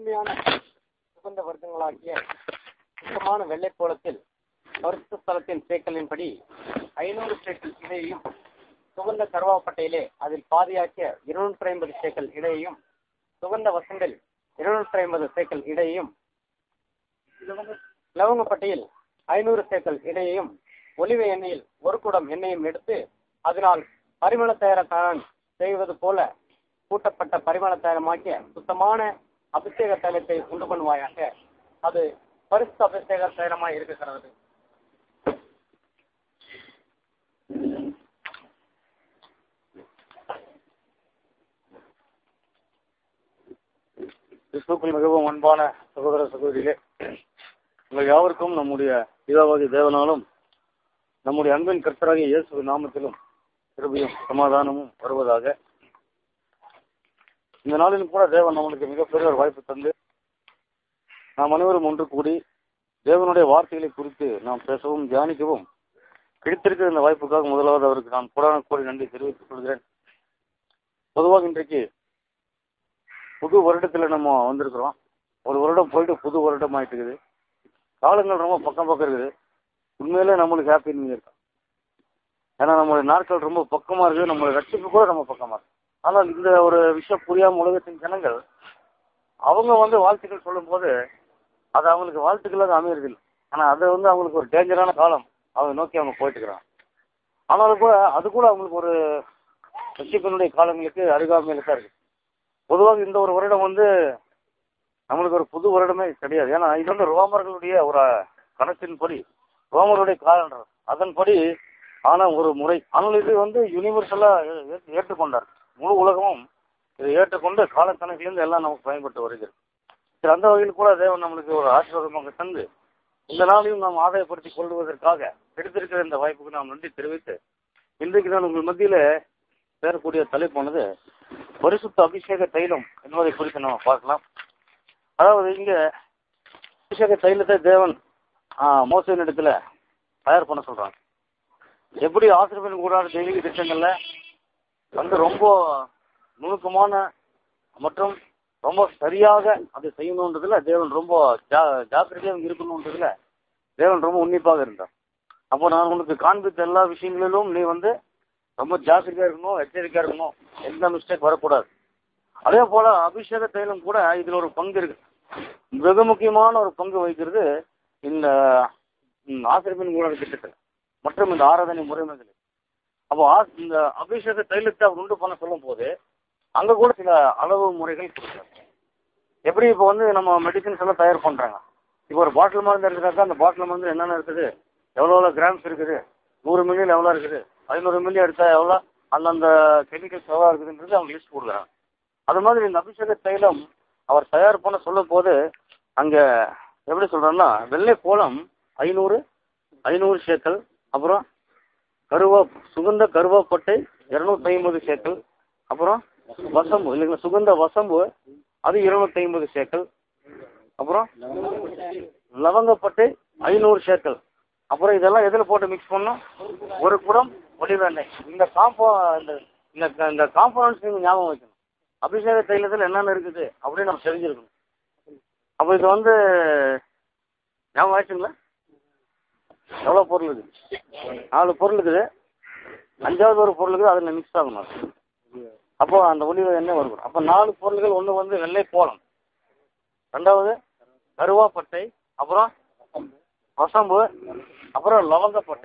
முதன்மையான சுகந்த வர்க்கங்களாகிய சுத்தமான வெள்ளைப் போலத்தில் பரிசுத்த ஸ்தலத்தின் சேக்கலின்படி ஐநூறு சேக்கல் இடையையும் சுகந்த கருவாப்பட்டையிலே அதில் பாதியாக்கிய இருநூற்றி ஐம்பது சேக்கல் இடையையும் சுகந்த வசங்கள் இருநூற்றி ஐம்பது சேக்கல் இடையையும் லவங்கப்பட்டையில் ஐநூறு சேக்கல் இடையையும் ஒலிவ எண்ணெயில் ஒரு குடம் எண்ணெயும் எடுத்து அதனால் பரிமள தயாரக்காரன் செய்வது போல கூட்டப்பட்ட பரிமள தயாரமாக்கிய சுத்தமான அபிஷேக தைலத்தை உண்டு பண்ணுவாயாக அது பரிசு அபிஷேக தைலமாய் இருக்கிறது கிறிஸ்துக்குள் மிகவும் அன்பான சகோதர சகோதரிகளே உங்கள் யாவருக்கும் நம்முடைய பிதாவாகி தேவனாலும் நம்முடைய அன்பின் கர்த்தராகிய இயேசு நாமத்திலும் கிருபையும் சமாதானமும் வருவதாக இந்த நாளிலும் கூட தேவன் நம்மளுக்கு மிகப்பெரிய ஒரு வாய்ப்பு தந்து நாம் அனைவரும் ஒன்று கூடி தேவனுடைய வார்த்தைகளை குறித்து நாம் பேசவும் தியானிக்கவும் கிடைத்திருக்கிற இந்த வாய்ப்புக்காக முதலாவது அவருக்கு நான் கோடான கோடி நன்றி தெரிவித்துக் கொள்கிறேன் பொதுவாக இன்றைக்கு புது வருடத்துல நம்ம வந்திருக்கிறோம் ஒரு வருடம் போயிட்டு புது வருடம் ஆயிட்டு இருக்குது காலங்கள் ரொம்ப பக்கம் பக்கம் இருக்குது உண்மையிலே நம்மளுக்கு ஹாப்பி நியூ இயர் தான் ஏன்னா நம்மளுடைய நாட்கள் ரொம்ப பக்கமா இருக்குது நம்மளுடைய ரட்சிப்பு கூட ரொம்ப பக்கமா இருக்கு ஆனால் இந்த ஒரு விஷயம் புரியாம உலகத்தின் ஜனங்கள் அவங்க வந்து வாழ்த்துக்கள் சொல்லும்போது அது அவங்களுக்கு வாழ்த்துக்களாக அமையறதில்லை ஆனா அது வந்து அவங்களுக்கு ஒரு டேஞ்சரான காலம் அவங்க நோக்கி அவங்க போயிட்டு இருக்கிறாங்க ஆனாலும் கூட அது கூட அவங்களுக்கு ஒரு ரட்சிப்பினுடைய காலங்களுக்கு அருகாமையில தான் இருக்கு பொதுவாக இந்த ஒரு வருடம் வந்து நம்மளுக்கு ஒரு புது வருடமே கிடையாது ஏன்னா இது வந்து ரோமர்களுடைய ஒரு கணக்கின்படி ரோமருடைய காலண்டர் அதன்படி ஆன ஒரு முறை ஆனால் இது வந்து யூனிவர்சலா ஏ- ஏற்றுக்கொண்டார் முழு உலகமும் இதை ஏற்றுக்கொண்டு காலக்கணக்கிலிருந்து எல்லாம் நமக்கு பயன்பட்டு வருகிறது சரி அந்த வகையில் கூட தேவன் நம்மளுக்கு ஒரு ஆசீர்வாதமாக தந்து இந்த நாளையும் நாம் ஆதாயப்படுத்திக் கொள்வதற்காக எடுத்திருக்கிற இந்த வாய்ப்புக்கு நாம் நன்றி தெரிவித்து இன்றைக்கு நான் உங்கள் மத்தியில பேரக்கூடிய தலைப்பானது பரிசுத்த அபிஷேக தைலம் என்பதை குறித்து நம்ம பார்க்கலாம் அதாவது இங்க அபிஷேக தைலத்தை தேவன் மோசையின் இடத்துல தயார் பண்ண சொல்றாங்க எப்படி ஆசிரியர் கூடாத தெய்வீக திட்டங்கள்ல வந்து ரொம்ப நுணுக்கமான மற்றும் ரொம்ப சரியாக அதை செய்யணுன்றதுல தேவன் ரொம்ப ஜா ஜாக்கிரதையாக இருக்கணுன்றதுல தேவன் ரொம்ப உன்னிப்பாக இருந்தார் அப்போ நான் உனக்கு காண்பித்த எல்லா விஷயங்களிலும் நீ வந்து ரொம்ப ஜாக்கிரதையா இருக்கணும் எச்சரிக்கையா இருக்கணும் எந்த மிஸ்டேக் வரக்கூடாது அதே போல அபிஷேக தைலம் கூட இதுல ஒரு பங்கு இருக்கு மிக முக்கியமான ஒரு பங்கு வகிக்கிறது இந்த ம், ஆசிரியப்பின் கூட திட்டத்தில் மற்றும் இந்த ஆராதனை முறைமைகள் அப்போ ஆ- இந்த அபிஷேக தைலத்தை அவர் உண்டு பண்ண சொல்லும் போது அங்க கூட சில அளவு முறைகள் கொடுக்குறாங்க எப்படி இப்போ வந்து நம்ம மெடிசின்ஸ் எல்லாம் தயார் பண்றாங்க இப்போ ஒரு பாட்டில் மருந்து எடுத்துக்காக்கா அந்த பாட்டில் மருந்து என்னென்ன இருக்குது எவ்வளோ எவ்வளோ கிராம்ஸ் இருக்குது நூறு மில்லியில் எவ்வளோ இருக்குது ஐநூறு மில்லி எடுத்தா எவ்வளோ அந்தந்த கெமிக்கல்ஸ் எவ்வளோ இருக்குதுன்றது அவங்க லிஸ்ட் கொடுக்குறாங்க அது மாதிரி இந்த அபிஷேக தைலம் அவர் தயார் பண்ண சொல்லும் போது அங்க எப்படி சொல்றோம்னா வெள்ளை கோலம் ஐநூறு ஐநூறு சேக்கல் அப்புறம் கருவா சுகந்த கருவாப்பட்டை இருநூத்தி ஐம்பது சேக்கல் அப்புறம் வசம்பு இல்லைங்களா சுகந்த வசம்பு அது இருநூத்தி ஐம்பது சேக்கல் அப்புறம் லவங்கப்பட்டை ஐநூறு சேக்கல் அப்புறம் இதெல்லாம் எதில் போட்டு மிக்ஸ் பண்ணோம் ஒரு குடம் ஒலிவ எண்ணெய் இந்த காம்போ இந்த இந்த இந்த காம்பவுண்ட்ஸ் நீங்கள் ஞாபகம் வைக்கணும் அபிஷேக தைலத்தில் என்னென்ன இருக்குது அப்படின்னு நம்ம தெரிஞ்சிருக்கணும் அப்போ இது வந்து ஞாபகம் ஆச்சுங்களா எவ்வளோ பொருள் இருக்குது நாலு பொருள் இருக்குது அஞ்சாவது ஒரு பொருள் இருக்குது அதில் மிக்ஸ் ஆகணும் அது. அப்போ அந்த ஒலிவ எண்ணெய் வரும் அப்போ நாலு பொருள்கள் ஒன்று வந்து வெள்ளை கோலம் ரெண்டாவது கருவாப்பட்டை அப்புறம் வசம்பு அப்புறம் லவங்கப்பட்டை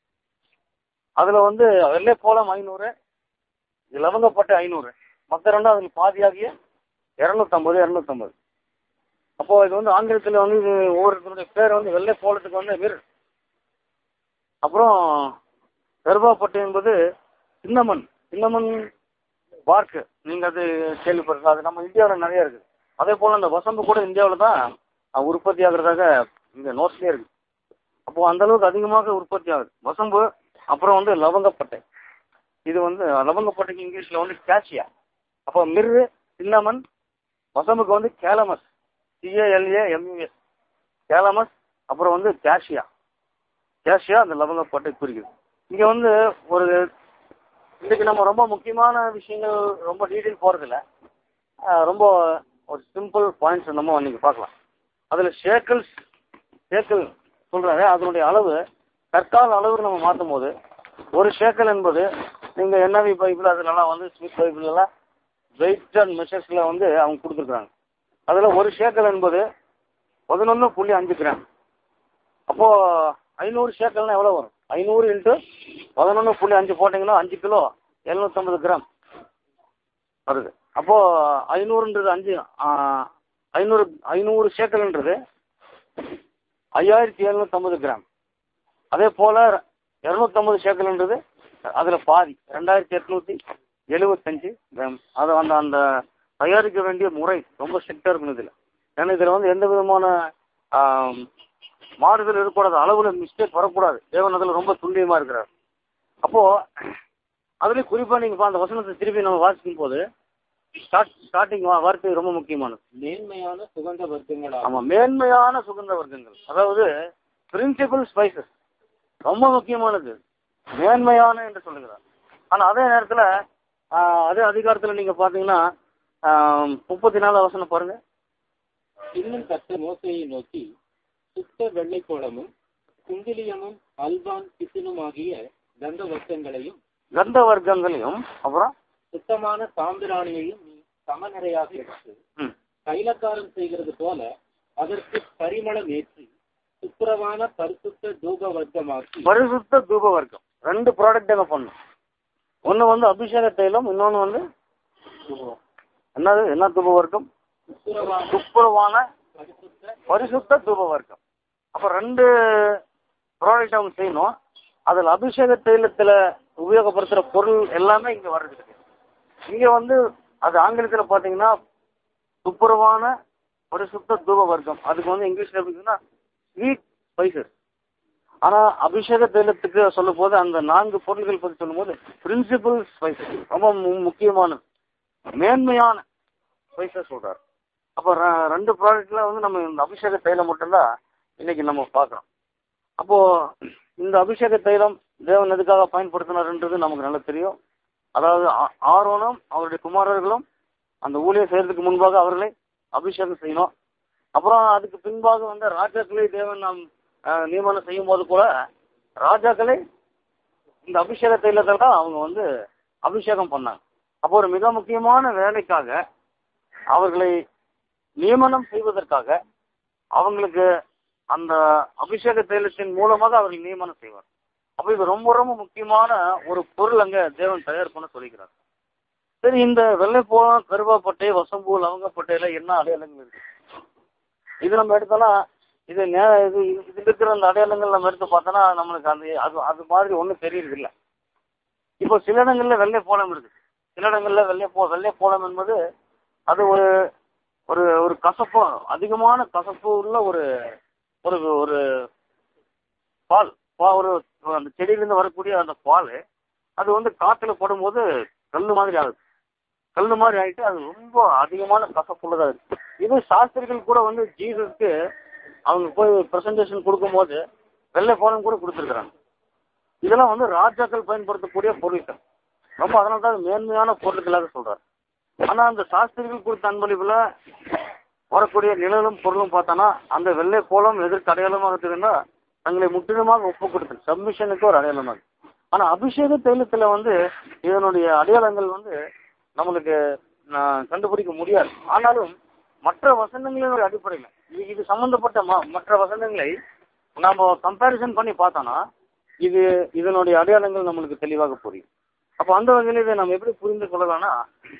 அதுல வந்து வெள்ளை கோலம் ஐநூறு லவங்கப்பட்டை ஐநூறு மற்ற ரெண்டும் அதில் பாதியாகிய இரநூத்தம்பது இரநூத்தம்பது அப்போ இது வந்து ஆங்கிலத்தில் வந்து இது ஒவ்வொருத்தருடைய பேர் வந்து வெள்ளை கோலத்துக்கு வந்து மிர் அப்புறம் கருவாப்பட்டை என்பது சின்னமண் சின்னமண் பார்க்கு நீங்க அது கேள்விப்பட்டிருக்கலாம் அது நம்ம இந்தியாவில் நிறைய இருக்கு அதே போல அந்த வசம்பு கூட இந்தியாவில் தான் அஹ், உற்பத்தி ஆகுறதாக இங்க நோட்ஸ்லேயே இருக்கு அப்போ அந்த அளவுக்கு அதிகமாக உற்பத்தி ஆகுது வசம்பு அப்புறம் வந்து லவங்கப்பட்டை இது வந்து லவங்கப்பட்டைக்கு இங்கிலீஷ்ல வந்து கேஷியா அப்போ மிர்ரு சின்னமன் வசம்புக்கு வந்து கேலமஸ் சிஏஎல்ஏ எம்யூஎஸ் கேலமஸ் அப்புறம் வந்து கேஷியா கேஷியா அந்த லவங்கப்பட்டை குறிக்குது இங்க வந்து ஒரு இன்னைக்கு நம்ம ரொம்ப முக்கியமான விஷயங்கள் ரொம்ப டீட்டெயில் போறதில்ல ஆஹ் ரொம்ப ஒரு சிம்பிள் பாயிண்ட்ஸ் நம்ம இன்னைக்கு பார்க்கலாம் அதுல ஷேக்கல் ஷேக்கல் சொல்றாரு அதனுடைய அளவு தற்கால அளவுக்கு நம்ம மாற்றும் போது ஒரு ஷேக்கல் என்பது நீங்க என்ஐவி பைபிள் அதுலலாம் வந்து ஸ்மித் பைபிள் எல்லாம் வெயிட் அண்ட் மெஷர்ஸ்ல வந்து அவங்க கொடுத்துருக்காங்க அதுல ஒரு ஷேக்கல் என்பது பதினொன்று புள்ளி அஞ்சு கிராம் அப்போ ஐநூறு ஷேக்கல்னா எவ்வளோ வரும் ஐநூறு இன்ட்டு பதினொன்று புள்ளி அஞ்சு போட்டிங்கன்னா அஞ்சு கிலோ எழுநூத்தம்பது கிராம் வருது அப்போ ஐநூறுன்றது அஞ்சு ஆ, ஐநூறு ஐநூறு ஷேக்கல்ன்றது ஐயாயிரத்தி எழுநூத்தம்பது கிராம் அதே போல இரநூத்தம்பது ஷேக்கல்ன்றது அதுல பாதி ரெண்டாயிரத்தி எட்நூத்தி எழுபத்தஞ்சு கிராம் அது அந்த அந்த தயாரிக்க வேண்டிய முறை ரொம்ப ஸ்ட்ரிக்டா இருக்கணும் இதுல ஏன்னா இதுல வந்து எந்த விதமான ஆம், மாறுதல் இருக்கக்கூடாது அளவுல மிஸ்டேக் வரக்கூடாது தேவன் அதுல ரொம்ப துல்லியமா இருக்கிறார் அப்போ அதுல குறிப்பா நீங்க பா- அந்த வசனத்தை திருப்பி நம்ம வாசிக்கும் போது ஸ்டார்ட் ஸ்டார்டிங் வார்த்தை ரொம்ப முக்கியமானது மேன்மையான சுகந்த வர்க்கங்களாகும் ஆமா மேன்மையான சுகந்த வர்க்கங்கள் அதாவது பிரின்சிபல் ஸ்பைசஸ் ரொம்ப முக்கியமானது மேன்மையான என்று சொல்லுகிறார் ஆனா அதே நேரத்துல ஆஹ், அதே அதிகாரத்துல நீங்க பாத்தீங்கன்னா ஆஹ், முப்பத்தி நாலு வசனம் பாருங்க இன்னும் கத்த மோசையை நோக்கி சுத்த வெள்ளைக்கோளமும் குங்கிலியமும் அல்வான் பிசினும் ஆகிய கந்த வர்க்கங்களையும் கந்த வர்க்கங்களையும் அப்புறம் சுத்தமான சாம்பிராணியையும் நீ சமநிலையாக எடுத்து ம், தைலக்காரம் செய்கிறது போல அதற்கு பரிமளம் ஏற்றி சுப்புரவான பரிசுத்த தூப வர்க்கமாக்கி பரிசுத்த தூப வர்க்கம் ரெண்டு ப்ராடக்ட் எங்க பண்ணும் ஒண்ணு வந்து அபிஷேக தைலம் இன்னொன்னு வந்து என்னது என்ன தூப வர்க்கம் சுப்புரவான துப்புரவான பரிசுத்த பரிசுத்த தூப வர்க்கம் அப்ப ரெண்டு ப்ராடக்ட் அவங்க செய்யணும் அதுல அபிஷேக தைலத்துல உபயோகப்படுத்துற பொருள் எல்லாமே இங்க வர்றது இங்க வந்து அது ஆங்கிலத்துல பாத்தீங்கன்னா துப்புரவான பரிசுத்த தூப வர்க்கம் அதுக்கு வந்து இங்கிலீஷ்ல எப்படின்னா ஸ்வீட் ஸ்பைசஸ் ஆனா அபிஷேக தைலத்துக்கு சொல்லும் போது அந்த நான்கு பொருள்கள் பத்தி சொல்லும் போது பிரின்சிபல் ஸ்பைசஸ் ரொம்ப மு- முக்கியமானது மேன்மையான ஸ்பைசஸ் சொல்றாரு அப்போ ர- ரெண்டு ப்ராடக்ட்ல வந்து நம்ம இந்த அபிஷேக தைலம் மட்டும்தான் இன்னைக்கு நம்ம பார்க்குறோம் அப்போ இந்த அபிஷேக தைலம் தேவன் எதுக்காக பயன்படுத்தினார்ன்றது நமக்கு நல்லா தெரியும் அதாவது ஆ- ஆரோனும் அவருடைய குமாரர்களும் அந்த ஊழியம் செய்யறதுக்கு முன்பாக அவர்களை அபிஷேகம் செய்யணும் அப்புறம் அதுக்கு பின்பாக வந்து ராஜாக்களை தேவன் நாம் அஹ், நியமனம் செய்யும் போது கூட ராஜாக்களை இந்த அபிஷேக தைலத்தில் தான் அவங்க வந்து அபிஷேகம் பண்ணாங்க அப்போ ஒரு மிக முக்கியமான வேலைக்காக அவர்களை நியமனம் செய்வதற்காக அவங்களுக்கு அந்த அபிஷேக தைலத்தின் மூலமாக அவர்கள் நியமனம் செய்வார் அப்ப இது ரொம்ப ரொம்ப முக்கியமான ஒரு பொருள் அங்க தேவன் தயார் பண்ண சொல்லிக்கிறார் சரி இந்த வெள்ளைப்போளம் கருவாப்பட்டை வசம்பூ லவங்கப்பட்டையில என்ன அடையாளங்கள் இருக்கு இது நம்ம எடுத்தோம்னா இது நே இது இதுல இருக்கிற அந்த அடையாளங்கள் நம்ம எடுத்து பார்த்தோம்னா நம்மளுக்கு அந்த அது அது மாதிரி ஒன்றும் தெரியறது இல்ல இப்போ சில இடங்கள்ல வெள்ளை போலம் இருக்கு சில இடங்கள்ல வெள்ளை போ வெள்ளை போலம் என்பது அது ஒரு ஒரு ஒரு கசப்பு அதிகமான கசப்பு உள்ள ஒரு ஒரு ஒரு பால் பா- ஒரு அந்த செடியிலிருந்து வரக்கூடிய அந்த பால் அது வந்து காத்துல படும்போது கல்லு மாதிரி ஆகுது கல்லு மாதிரி ஆயிட்டு அது ரொம்ப அதிகமான கசப்புள்ளதா இருக்கு இது சாஸ்திரிகள் கூட வந்து ஜீசஸ்க்கு அவங்க போய் பிரசன்டேஷன் கொடுக்கும்போது வெள்ளை போலம் கூட கொடுத்துருக்குறாங்க இதெல்லாம் வந்து ராஜாக்கள் பயன்படுத்தக்கூடிய பொருட்கள் ரொம்ப அதனால தான் அது மேன்மையான பொருட்களாக சொல்றாரு ஆனா அந்த சாஸ்திரிகள் கொடுத்த அன்பளிப்புல வரக்கூடிய நிழலும் பொருளும் பார்த்தோன்னா அந்த வெள்ளை கோலம் எதற்கு அடையாளமாக இருக்குதுன்னா தங்களை முற்றிலுமாக ஒப்பு கொடுத்தல் சப்மிஷனுக்கு ஒரு அடையாளமாக ஆனா அபிஷேக தைலத்துல வந்து இதனுடைய அடையாளங்கள் வந்து நம்மளுக்கு நான் கண்டுபிடிக்க முடியாது ஆனாலும் மற்ற வசனங்களின் அடிப்படையில் இது இது சம்பந்தப்பட்ட ம- மற்ற வசனங்களை நாம கம்பேரிசன் பண்ணி பார்த்தோம்னா இது இதனுடைய அடையாளங்கள் நம்மளுக்கு தெளிவாக புரியும் அப்போ அந்த வகையில் இதை நம்ம எப்படி புரிந்து கொள்ளலாம்னா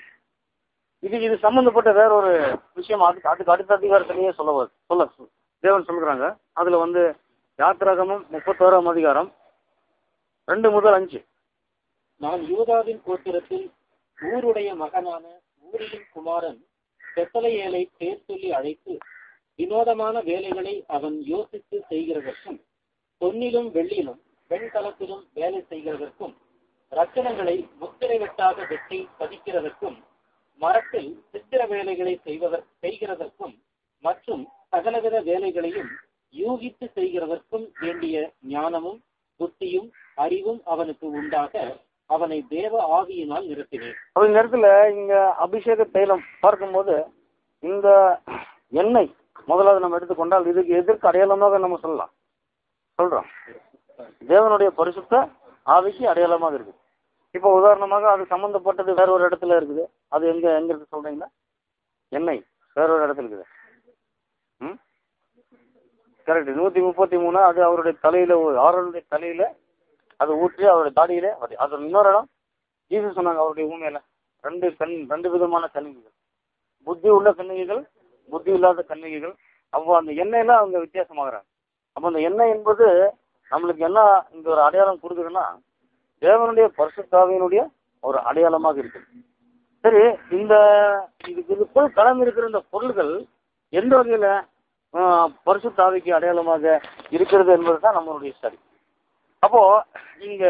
இது இது சம்பந்தப்பட்ட வேற ஒரு விஷயம் அதுக்கு அதுக்கு அடுத்த அதிகாரத்திலேயே சொல்ல வருது. சொல்ல தேவன் சொல்கிறாங்க அதுல வந்து யாத்திராகமம் முப்பத்தோராம் அதிகாரம் ரெண்டு முதல் அஞ்சு நான் யூதாவின் கோத்திரத்தில் ஊருடைய மகனான ஊரியின் குமாரன் பெத்தலையேலை பேர் சொல்லி அழைத்து வினோதமான வேலைகளை அவன் யோசித்து செய்கிறதற்கும் பொன்னிலும் வெள்ளிலும் வெண்கலத்திலும் வேலை செய்கிறதற்கும் ரத்தினங்களை முத்திரை வெட்டாக வெட்டி பதிக்கிறதற்கும் மரத்தில் சித்திர வேலைகளை செய்வதற் செய்கிறதற்கும் மற்றும் சகலவித வேலைகளையும் யூகித்து செய்கிறதற்கும் வேண்டிய ஞானமும் புத்தியும் அறிவும் அவனுக்கு உண்டாக அவனை தேவ ஆவியினால் நிறுத்தினேன் அப்ப இந்த இடத்துல இங்க அபிஷேக தைலம் பார்க்கும்போது இந்த எண்ணெய் முதலாவது நம்ம எடுத்துக்கொண்டால் இதுக்கு எதற்கு அடையாளமாக நம்ம சொல்லலாம் சொல்றோம் தேவனுடைய பரிசுத்த ஆவிக்கு அடையாளமாக இருக்கு இப்போ உதாரணமாக அது சம்பந்தப்பட்டது வேற ஒரு இடத்துல இருக்குது அது எங்க எங்க இருக்கு சொல்றீங்களா எண்ணெய் வேற ஒரு இடத்துல இருக்குது ம் கரெக்ட் நூத்தி முப்பத்தி மூணு அது அவருடைய தலையில ஒரு- ஆரோனுடைய தலையில அது ஊற்றி அவருடைய தாடியில வருது. அது இன்னொரு இடம் ஜீசஸ் சொன்னாங்க அவருடைய ஊமையில ரெண்டு கண் ரெண்டு விதமான கன்னிகைகள் புத்தி உள்ள கன்னிகைகள் புத்தி இல்லாத கன்னிகைகள் அப்போ அந்த எண்ணெயில அவங்க வித்தியாசமாகறாங்க அப்போ அந்த எண்ணெய் என்பது நம்மளுக்கு என்ன இந்த ஒரு அடையாளம் கொடுக்குதுன்னா தேவனுடைய பரிசுத்தாவினுடைய ஒரு அடையாளமாக இருக்கு சரி இந்த இதுக்கு இதுக்குள் கலந்து இருக்கிற இந்த பொருள்கள் எந்த வகையில ஆஹ், பரிசுத்தாவிக்கு அடையாளமாக இருக்கிறது என்பது தான் நம்மளுடைய ஸ்டடி அப்போ இங்க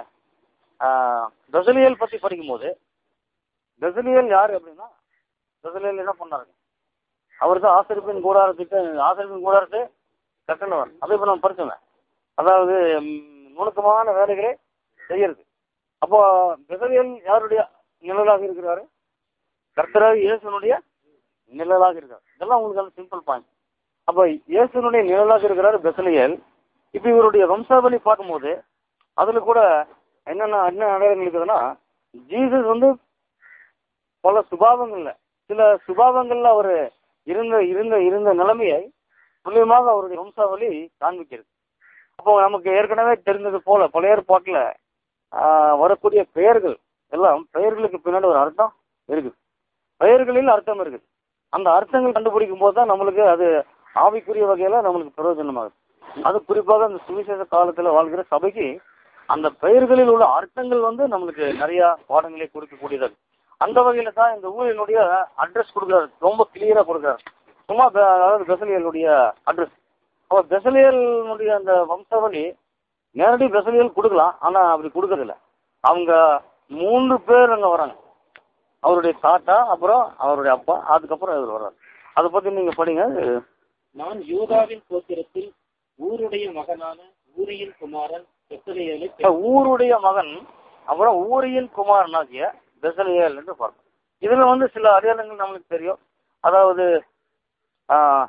கசலியல் பத்தி படிக்கும்போது கசலியல் யாரு அப்படின்னா கசலியல் என்ன பண்ணாருங்க அவர் தான் ஆசிரியப்பின் கூடாரத்துக்கு ஆசிரியப்பின் கூடாரத்தை கட்டினவர் அதை இப்ப நம்ம படிச்சோங்க அதாவது ம், நுணுக்கமான வேலைகளை செய்யறது அப்போ கசலியல் யாருடைய நிழலாக இருக்கிறாரு கர்த்தராக இயேசுனுடைய நிழலாக இருக்கார் இதெல்லாம் உங்களுக்கு சிம்பிள் பாயிண்ட் அப்ப இயேசுனுடைய நிழலாக இருக்கிறாரு பெசலியல் இப்ப இவருடைய வம்சாவளி பார்க்கும்போது அதுல கூட என்னென்ன என்ன அடையாளங்கள் இருக்குதுன்னா ஜீசஸ் வந்து பல சுபாவங்கள்ல சில சுபாவங்கள்ல அவர் இருந்த இருந்த இருந்த நிலைமையை துல்லியமாக அவருடைய வம்சாவளி காண்பிக்கிறது அப்போ நமக்கு ஏற்கனவே தெரிந்தது போல பழைய ஏற்பாட்டுல ஆஹ், வரக்கூடிய பெயர்கள் எல்லாம் பெயர்களுக்கு பின்னாடி ஒரு அர்த்தம் இருக்குது பெயர்களில் அர்த்தம் இருக்குது அந்த அர்த்தங்கள் கண்டுபிடிக்கும் போது தான் நம்மளுக்கு அது ஆவிக்குரிய வகையில நம்மளுக்கு பிரயோஜனமாகுது அது குறிப்பாக அந்த சுவிசேஷ காலத்துல வாழ்கிற சபைக்கு அந்த பெயர்களில் உள்ள அர்த்தங்கள் வந்து நம்மளுக்கு நிறைய பாடங்களை கொடுக்கக்கூடியது அந்த வகையில தான் இந்த ஊரினுடைய அட்ரஸ் கொடுக்குறாரு ரொம்ப கிளியரா கொடுக்குறாரு சும்மா பெ- அதாவது பெசலியலுடைய அட்ரஸ் அப்போ பெசலியலுடைய அந்த வம்சாவளி நேரடி பெசலியல் கொடுக்கலாம் ஆனா அப்படி கொடுக்கறதில்ல அவங்க மூன்று பேர் அங்க வராங்க அவருடைய தாத்தா அப்புறம் அவருடைய அப்பா அதுக்கப்புறம் இவர் வர்றாரு அதை பத்தி நீங்க படிங்க நான் யூதாவின் கோத்திரத்தில் ஊருடைய மகனான ஊரியின் குமாரன் பெத்தலையேலை இப்ப ஊருடைய மகன் அப்புறம் ஊரியின் குமாரனாகிய பெசலியல் என்று பார்க்கணும் இதுல வந்து சில அடையாளங்கள் நம்மளுக்கு தெரியும் அதாவது ஆஹ்,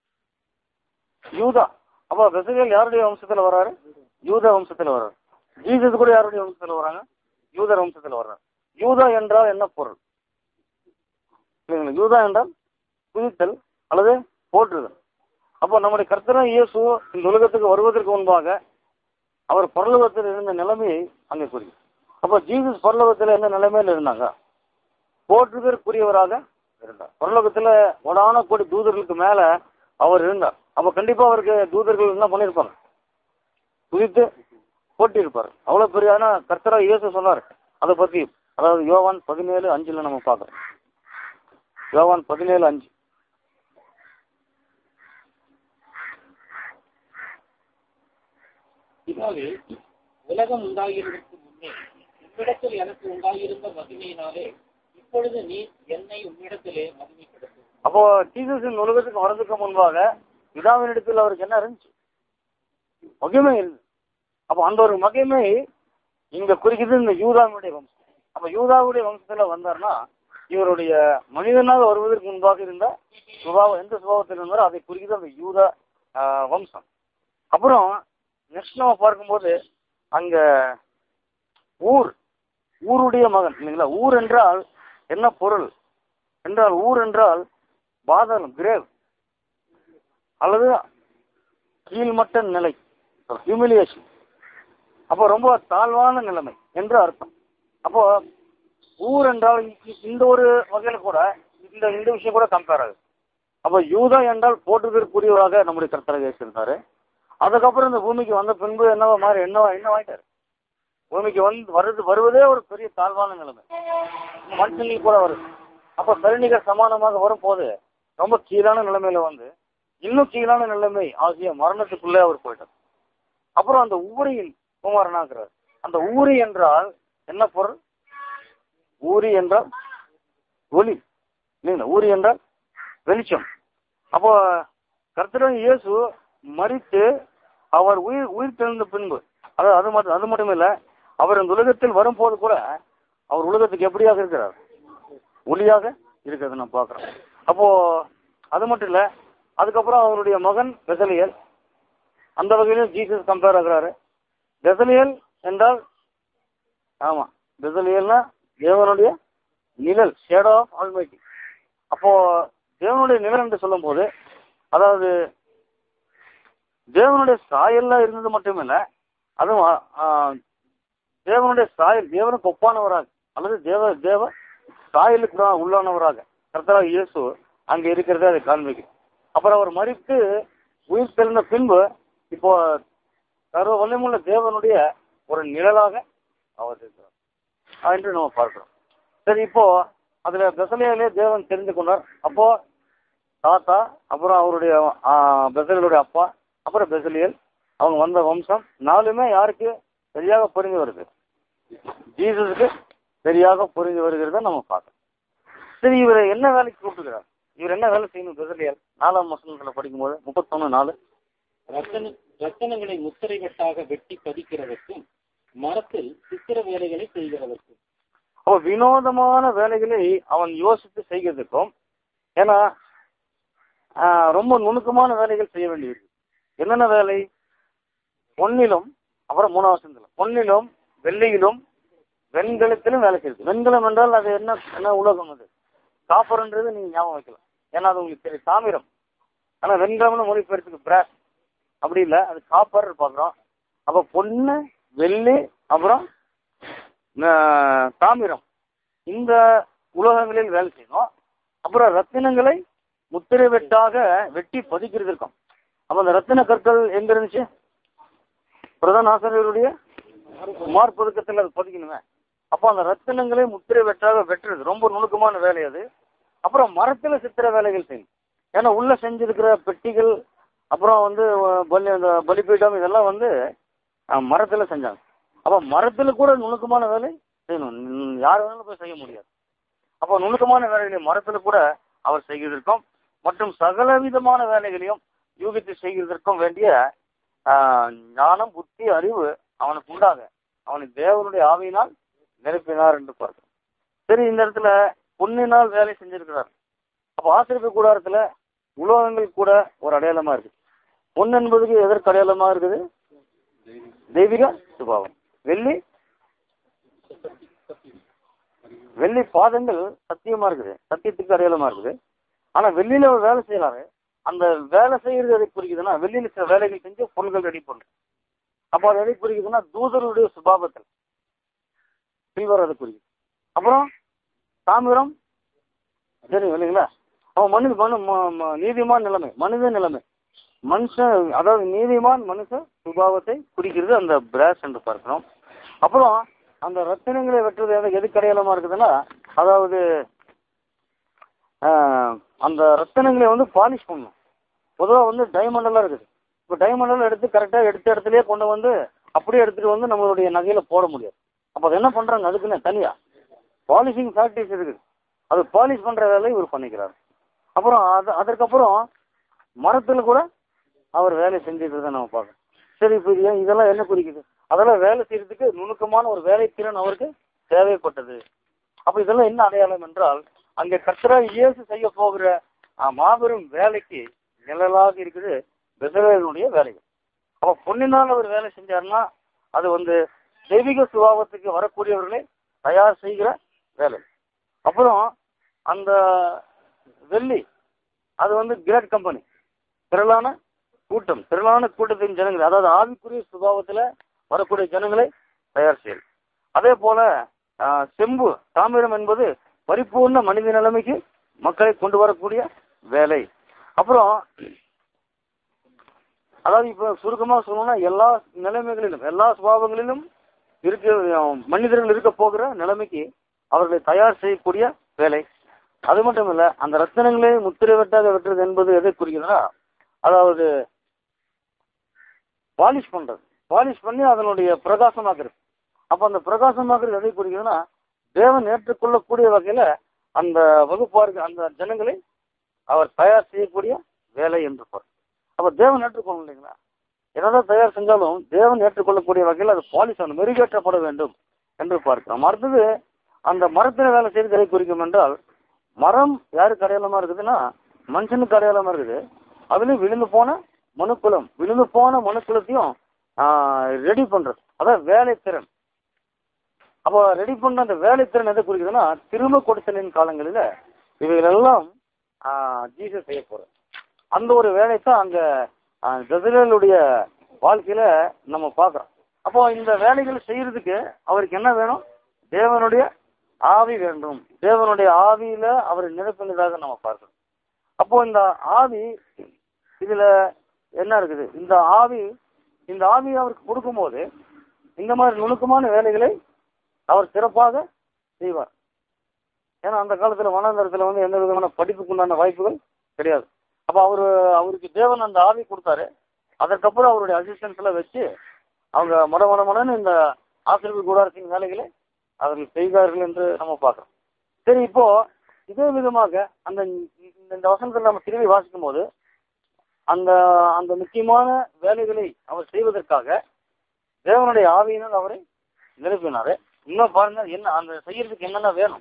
யூதா அப்போ பெசலியல் யாருடைய வம்சத்துல வர்றாரு யூதா வம்சத்துல வர்றாரு ஜீசஸ் கூட யாருடைய வம்சத்துல வராங்க யூதர் வம்சத்துல வர்றாரு யூதா என்றால் என்ன பொருள் இல்லைங்களா யூதா என்றால் புதித்தல் அல்லது போற்றுதல் அப்போ நம்முடைய கர்த்தரும் இயேசு இந்த உலகத்துக்கு வருவதற்கு முன்பாக அவர் பரலோகத்தில் இருந்த நிலைமையை அங்கே குறிக்கும் அப்போ ஜீசஸ் பரலோகத்தில் என்ன நிலைமையில இருந்தாங்க போற்றுதற்குரியவராக இருந்தார் பரலோகத்துல கொடான கோடி தூதர்களுக்கு மேல அவர் இருந்தார் அப்ப கண்டிப்பா அவருக்கு தூதர்கள் என்ன பண்ணிருப்பாங்க துதித்து போட்டியிருப்பார் அவ்வளவு பெரிய ஆனா கர்த்தரா இயேசு சொன்னார் அதை பத்தி அதாவது யோவான் பதினேழு அஞ்சுல நம்ம பார்க்கறோம் யோவான் பதினேழு அஞ்சு பிதாவே உலகம் உண்டாகிறதற்கு முன்னே உம்மிடத்தில் எனக்கு உண்டாயிருந்த மகிமையினாலே இப்பொழுது நீ என்னை உம்மிடத்திலே மகிமைப்படுத்தும் அப்போ ஜீசஸ் இந்த உலகத்துக்கு வரதுக்கு முன்பாக பிதாவினிடத்தில் அவருக்கு என்ன இருந்துச்சு மகிமை இருந்து அப்போ அந்த ஒரு மகிமை இங்க குறிக்குது இந்த யூதாவுடைய வம்சம் அப்ப யூதாவுடைய வம்சத்துல வந்தார்னா இவருடைய மனிதனாக வருவதற்கு முன்பாக இருந்த சுபாவம் எந்த சுபாவத்தில் இருந்தாரோ அதை குறிக்குது அந்த யூதா ஆஹ், வம்சம் அப்புறம் நெக்ஸ்ட் நம்ம பார்க்கும்போது அங்க ஊர் ஊருடைய மகன் இல்லைங்களா ஊர் என்றால் என்ன பொருள் என்றால் ஊர் என்றால் பாதாளம் கிரேவ் அல்லது கீழ்மட்ட நிலை ஹியூமிலியேஷன் அப்போ ரொம்ப தாழ்வான நிலைமை என்று அர்த்தம் அப்போ ஊர் என்றால் இ- இந்த ஒரு வகையில கூட இந்த இந்த விஷயம் கூட கம்பேர் ஆகுது அப்போ யூதா என்றால் போற்றுதற்குரியவராக நம்முடைய கர்த்தராக இருந்தாரு அதுக்கப்புறம் இந்த பூமிக்கு வந்த பின்பு என்னவா மாறி என்னவா என்னவாயிட்டாரு பூமிக்கு வந்து வருது வருவதே ஒரு பெரிய தாழ்வான நிலைமை மனுஷங்களுக்கு கூட வருது அப்போ சரிநிகர் சமானமாக வரும்போது ரொம்ப கீழான நிலைமையில வந்து இன்னும் கீழான நிலைமை ஆகிய மரணத்துக்குள்ளே அவர் போயிட்டார் அப்புறம் அந்த ஊரியின் குமாரனாகிறார் அந்த ஊரி என்றால் என்ன பொருள் ஊரி என்றால் ஒளி இல்லைங்களா ஊரி என்றால் வெளிச்சம் அப்போ கர்த்தரும் இயேசு மரித்து அவர் உயிர் உயிர் தெழுந்த பின்பு அதாவது அது மட்டும் அது மட்டும் இல்ல அவர் இந்த உலகத்தில் வரும்போது கூட அவர் உலகத்துக்கு எப்படியாக இருக்கிறார் ஒளியாக இருக்கிறத நான் பார்க்கிறோம் அப்போ அது மட்டும் இல்ல அதுக்கப்புறம் அவருடைய மகன் பெசலியல் அந்த வகையிலும் ஜீசஸ் கம்பேர் ஆகுறாரு பெசலியல் என்றால் ஆமா பெசலியல்னா தேவனுடைய நிழல் ஷேடோ ஆஃப் ஆல்மைட்டி அப்போ தேவனுடைய நிழல் என்று சொல்லும் போது அதாவது தேவனுடைய சாயல்ல இருந்தது மட்டுமில்ல அதுவும் ஆ, ஆ, தேவனுடைய சாயல் தேவனுக்கு ஒப்பானவராக அல்லது தேவ தேவ சாயலுக்கு தான் உள்ளானவராக கர்த்தராக இயேசு அங்க இருக்கிறத அதை காண்பிக்கும் அப்புறம் அவர் மறித்து உயிர் தெழுந்த பின்பு இப்போ சர்வ வல்லமுள்ள தேவனுடைய ஒரு நிழலாக அவர் இருக்கிறார் ஆ, என்று நம்ம பார்க்கிறோம் சரி இப்போ அதுல பெசலியாலே தேவன் தெரிந்து கொண்டார் அப்போ தாத்தா அப்புறம் அவருடைய ஆ, பெசலியலுடைய அப்பா அப்புறம் பெசலியல் அவங்க வந்த வம்சம் நாலுமே யாருக்கு சரியாக புரிஞ்சு வருது ஜீசஸுக்கு சரியாக புரிஞ்சு வருகிறத நம்ம பார்க்கணும் சரி இவர் என்ன வேலைக்கு கூப்பிட்டுக்கிறார் இவர் என்ன வேலை செய்யணும் பெசலியல் நாலாம் வசனத்துல படிக்கும்போது முப்பத்தொன்னு நாலு ரத்தன ரத்தனங்களை முத்திரை வெட்டாக வெட்டி பதிக்கிறதற்கும் மரத்தில் சித்திர வேலைகளை செய்கிறதற்கும் அப்போ வினோதமான வேலைகளை அவன் யோசித்து செய்கிறதுக்கும் ஏன்னா ஆஹ், ரொம்ப நுணுக்கமான வேலைகள் செய்ய வேண்டியிருக்கு என்னென்ன வேலை பொன்னிலும் அப்புறம் மூணாவது சிந்தலம் பொன்னிலும் வெள்ளியிலும் வெண்கலத்திலும் வேலை செய்யுது வெண்கலம் என்றால் அது என்ன என்ன உலகம் அது காப்பர்ன்றது நீங்க ஞாபகம் வைக்கலாம் ஏன்னா அது உங்களுக்கு தெரியும் தாமிரம் ஆனா வெண்கலம்னு மொழிபெயர்த்துக்கு பிராஸ் அப்படி இல்லை அது காப்பர் பார்க்குறோம் அப்போ பொண்ணு வெள்ளி அப்புறம் ஆஹ், தாமிரம் இந்த உலகங்களில் வேலை செய்யணும் அப்புறம் ரத்தினங்களை முத்திரை வெட்டாக வெட்டி பதிக்கிறது இருக்கும் அப்ப அந்த ரத்தின கற்கள் எங்க இருந்துச்சு பிரதான ஆசிரியருடைய மார்பதுக்கத்தில் அது பதிக்கணுமே அப்போ அந்த ரத்தினங்களை முத்திரை வெட்டாக வெட்டுறது ரொம்ப நுணுக்கமான வேலை அது அப்புறம் மரத்துல சித்திர வேலைகள் செய்யணும் ஏன்னா உள்ள செஞ்சிருக்கிற பெட்டிகள் அப்புறம் வந்து அஹ், பலி அந்த பலிபீடம் இதெல்லாம் வந்து அஹ், மரத்துல செஞ்சாங்க அப்ப மரத்துல கூட நுணுக்கமான வேலை செய்யணும் ம், யார் வேணாலும் போய் செய்ய முடியாது அப்போ நுணுக்கமான வேலைகளை மரத்துல கூட அவர் செய்கிறதற்கும் மற்றும் சகல விதமான வேலைகளையும் யூகித்து செய்கிறதற்கும் வேண்டிய ஆஹ், ஞானம் புத்தி அறிவு அவனுக்கு உண்டாக அவனுக்கு தேவனுடைய ஆவியினால் நிரப்பினார் என்று பார்க்கிறோம் சரி இந்த இடத்துல பொன்னினால் வேலை செஞ்சிருக்கிறார் அப்போ ஆசிரியப்பு கூடாரத்துல உலோகங்கள் கூட ஒரு அடையாளமா இருக்கு பொன் என்பதுக்கு எதற்கு அடையாளமா இருக்குது தெய்வீக சுபாவம் வெள்ளி வெள்ளி பாதங்கள் சத்தியமா இருக்குது சத்தியத்துக்கு அடையாளமா இருக்குது ஆனா வெள்ளியில ஒரு வேலை செய்யறாரு அந்த வேலை செய்யறது எதை குறிக்குதுன்னா வெள்ளியில சில வேலைகள் செஞ்சு பொருட்கள் ரெடி பண்ணும் அப்போ அது எதை குறிக்குதுன்னா தூதருடைய சுபாவத்தில் சில்வர் அதை குறிக்குது அப்புறம் தாமிரம் தெரியும் இல்லைங்களா அவன் மனித மனு ம- ம- நீதிமான் நிலைமை மனித நிலைமை மனுஷன் அதாவது நீதிமான் மனுஷ சுபாவத்தை குறிக்கிறது அந்த பிராஸ் என்று பார்க்கிறோம் அப்புறம் அந்த ரத்தினங்களை வெட்டுறது எது எதுக்கு அடையாளமா இருக்குதுன்னா அதாவது ஆஹ், அந்த ரத்தினங்களை வந்து பாலிஷ் பண்ணணும் பொதுவாக வந்து டைமண்ட் எல்லாம் இருக்குது இப்போ டைமண்ட் எல்லாம் எடுத்து கரெக்டாக எடுத்த இடத்துலயே கொண்டு வந்து அப்படியே எடுத்துட்டு வந்து நம்மளுடைய நகையில போட முடியாது அப்போ அது என்ன பண்றாங்க அதுக்குன்னு தனியா பாலிஷிங் ஃபேக்டரிஸ் இருக்குது அது பாலிஷ் பண்ற வேலையை இவர் பண்ணிக்கிறார் அப்புறம் அது அதற்கப்புறம் மரத்துல கூட அவர் வேலை செஞ்சுட்டு நம்ம பார்க்கணும் சரி இப்போ இது ஏன் இதெல்லாம் என்ன குறிக்குது அதெல்லாம் வேலை செய்யறதுக்கு நுணுக்கமான ஒரு வேலை திறன் அவருக்கு தேவைப்பட்டது அப்ப இதெல்லாம் என்ன அடையாளம் என்றால் அங்க கர்த்தரா இயேசு செய்ய போகிற ஆஹ், மாபெரும் வேலைக்கு நிழலாக இருக்குது பெசலேனுடைய வேலைகள் அப்ப பொன்னினால் அவர் வேலை செஞ்சாருன்னா அது வந்து தெய்வீக சுபாவத்துக்கு வரக்கூடியவர்களை தயார் செய்கிற வேலை அப்புறம் அந்த வெள்ளி அது வந்து கிரேட் கம்பெனி திரளான கூட்டம் திரளான கூட்டத்தின் ஜனங்கள் அதாவது ஆவிக்குரிய சுபாவத்துல வரக்கூடிய ஜனங்களை தயார் செய்யல் அதே போல ஆஹ், செம்பு தாமிரம் என்பது பரிபூர்ண மனித நிலைமைக்கு மக்களை கொண்டு வரக்கூடிய வேலை அப்புறம் அதாவது இப்ப சுருக்கமா சொல்லணும்னா எல்லா நிலைமைகளிலும் எல்லா சுபாவங்களிலும் இருக்க அஹ், மனிதர்கள் இருக்க போகிற நிலைமைக்கு அவர்களை தயார் செய்யக்கூடிய வேலை அது மட்டும் இல்ல அந்த ரத்தினங்களை முத்திரை வெட்டாக வெட்டுறது என்பது எதை குறிக்குதுன்னா அதாவது பாலிஷ் பண்றது பாலிஷ் பண்ணி அதனுடைய பிரகாசமாக்குறது அப்ப அந்த பிரகாசமாக்குறது எதை குறிக்குதுன்னா தேவன் ஏற்றுக்கொள்ளக்கூடிய வகையில அந்த வகுப்பாருக்கு அந்த ஜனங்களை அவர் தயார் செய்யக்கூடிய வேலை என்று பொருள் அப்ப தேவன் ஏற்றுக்கொள்ளும் இல்லைங்களா என்னதான் தயார் செஞ்சாலும் தேவன் ஏற்றுக்கொள்ளக்கூடிய வகையில் அது பாலிஷ் ஆகணும் மெருகேற்றப்பட வேண்டும் என்று பார்க்கிறோம் அடுத்தது அந்த மரத்தில் வேலை செய்து எதை குறிக்கும் என்றால் மரம் யாருக்கு அடையாளமா இருக்குதுன்னா மனுஷனுக்கு அடையாளமா இருக்குது அதுலயும் விழுந்து போன மனுக்குலம் விழுந்து போன மனுக்குலத்தையும் ரெடி பண்றது அதான் வேலைத்திறன் அப்போ ரெடி பண்ண அந்த வேலைத்திறன் எதை குறிக்குதுன்னா திரும்ப கொடுத்தலின் காலங்களில இவைகளெல்லாம் ஜீசஸ் செய்ய போறது அந்த ஒரு வேலை தான் அங்க ஜெசரேலுடைய வாழ்க்கையில நம்ம பார்க்கிறோம் அப்போ இந்த வேலைகள் செய்யறதுக்கு அவருக்கு என்ன வேணும் தேவனுடைய ஆவி வேண்டும் தேவனுடைய ஆவியில அவர் நிரப்பினதாக நம்ம பார்க்கிறோம் அப்போ இந்த ஆவி இதுல என்ன இருக்குது இந்த ஆவி இந்த ஆவி அவருக்கு கொடுக்கும்போது இந்த மாதிரி நுணுக்கமான வேலைகளை அவர் சிறப்பாக செய்வார் ஏன்னா அந்த காலத்துல வனாந்தரத்துல வந்து எந்த விதமான படிப்புக்கு உண்டான வாய்ப்புகள் கிடையாது அப்ப அவரு அவருக்கு தேவன் அந்த ஆவி கொடுத்தாரு அதற்கப்புறம் அவருடைய அசிஸ்டன்ஸ் எல்லாம் வச்சு அவங்க மட மட மடன்னு இந்த ஆசிரியர் கூடாரத்தின் வேலைகளை அவர்கள் செய்தார்கள் என்று நம்ம பார்க்கிறோம் சரி இப்போ இதே விதமாக அந்த இந்த- இந்த வசனத்தில் நம்ம திரும்பி வாசிக்கும் போது அந்த அந்த முக்கியமான வேலைகளை அவர் செய்வதற்காக தேவனுடைய ஆவியினால் அவரை நிரப்பினாரு இன்னும் பாருங்க என்ன அந்த செய்யறதுக்கு என்னென்ன வேணும்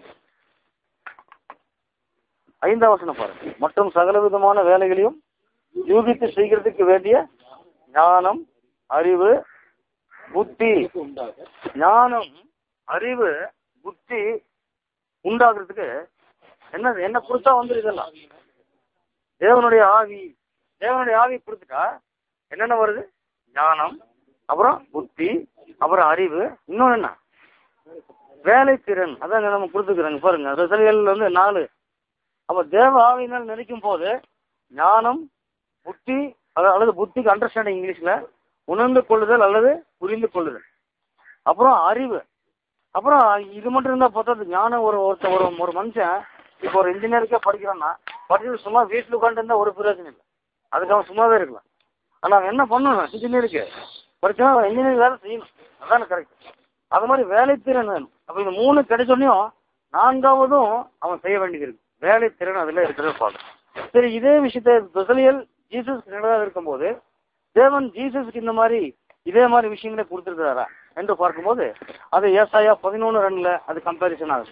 ஐந்தாம் வசனம் பாருங்க மற்றும் சகல விதமான வேலைகளையும் யூகித்து செய்கிறதுக்கு வேண்டிய ஞானம் அறிவு புத்தி உண்டாக ஞானம் அறிவு புத்தி உண்டாகிறதுக்கு என்ன என்ன கொடுத்தா வந்து இதெல்லாம் தேவனுடைய ஆவி தேவனுடைய ஆவி கொடுத்துட்டா என்னென்ன வருது ஞானம் அப்புறம் புத்தி அப்புறம் அறிவு இன்னொன்னு என்ன வேலைத்திறன் அதான் நம்ம கொடுத்துக்கிறோங்க பாருங்க ரிசல்கள் வந்து நாலு அப்ப தேவ ஆவியினால் நினைக்கும் போது ஞானம் புத்தி அதாவது அல்லது புத்திக்கு அண்டர்ஸ்டாண்டிங் இங்கிலீஷ்ல உணர்ந்து கொள்ளுதல் அல்லது புரிந்து கொள்ளுதல் அப்புறம் அறிவு அப்புறம் இது மட்டும் இருந்தா பார்த்தா ஞானம் ஒரு ஒருத்த ஒரு ஒரு மனுஷன் இப்போ ஒரு இன்ஜினியருக்கே படிக்கிறான்னா படிச்சுட்டு சும்மா வீட்டில் உட்காந்து இருந்தா ஒரு பிரயோஜனம் இல்லை அதுக்கு அவன் சும்மாவே இருக்கலாம் ஆனா அவன் என்ன பண்ணணும் இன்ஜினியருக்கு படிச்சா அவன் இன்ஜினியர் வேலை செய்யணும் அதான கரெக்ட் அது மாதிரி வேலைத்திறன் வேணும் அப்ப இந்த மூணு கிடைச்சோடனையும் நான்காவதும் அவன் செய்ய வேண்டியது இருக்கு வேலைத்திறன் அதுல இருக்கிறத பார்க்கணும் சரி இதே விஷயத்த பெசலியல் ஜீசஸ் நினைவாக இருக்கும்போது தேவன் ஜீசஸ்க்கு இந்த மாதிரி இதே மாதிரி விஷயங்களை கொடுத்துருக்கிறாரா என்று பார்க்கும்போது அது ஏசாயா பதினொன்று ரெண்டுல அது கம்பேரிசன் ஆகுது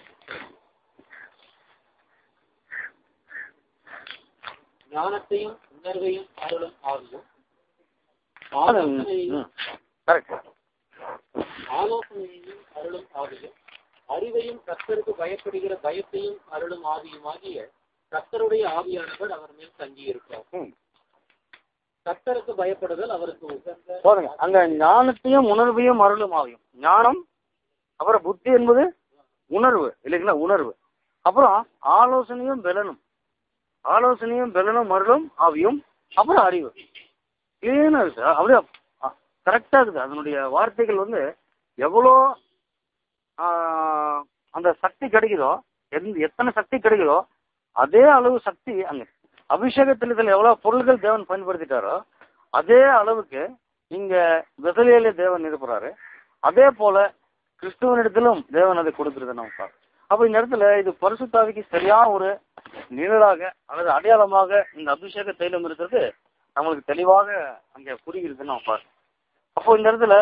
ஞானத்தையும் உணர்வையும் அருளும் ஆவியும் ஆலோசனையையும் கரெக்ட் ஆலோசனையையும் அருளும் ஆவியும் அறிவையும் கர்த்தருக்கு பயப்படுகிற பயத்தையும் அருளும் ஆவியுமாகிய கர்த்தருடைய ஆவியானவர் அவர் மேல் தங்கியிருப்பார் கர்த்தருக்கு பயப்படுதல் அவருக்கு உகந்த போதுங்க அங்க ஞானத்தையும் உணர்வையும் அருளும் ஆவியும் ஞானம் அப்புறம் புத்தி என்பது உணர்வு இல்லைங்களா உணர்வு அப்புறம் ஆலோசனையும் பெலனும் ஆலோசனையும் பெலனும் அருளும் ஆவியும் அப்புறம் அறிவு கிளீனா இருக்கு அப்படியே கரெக்டா இருக்குது அதனுடைய வார்த்தைகள் வந்து எவ்வளோ ஆஹ், அந்த சக்தி கிடைக்குதோ எந்த எத்தனை சக்தி கிடைக்குதோ அதே அளவு சக்தி அங்க அபிஷேகத்தில் இதில் எவ்வளவு பொருள்கள் தேவன் பயன்படுத்திட்டாரோ அதே அளவுக்கு இங்க வெசலியிலே தேவன் இருப்புறாரு அதே போல கிறிஸ்துவனிடத்திலும் தேவன் அதை கொடுக்கிறது நம்ம பார்க்கணும் அப்ப இந்த இடத்துல இது பரிசுத்தாவிக்கு சரியான ஒரு நிழலாக அல்லது அடையாளமாக இந்த அபிஷேக தைலம் இருக்கிறது நம்மளுக்கு தெளிவாக அங்க புரிகிறதுன்னு நம்ம பார்க்கணும் அப்போ இந்த இடத்துல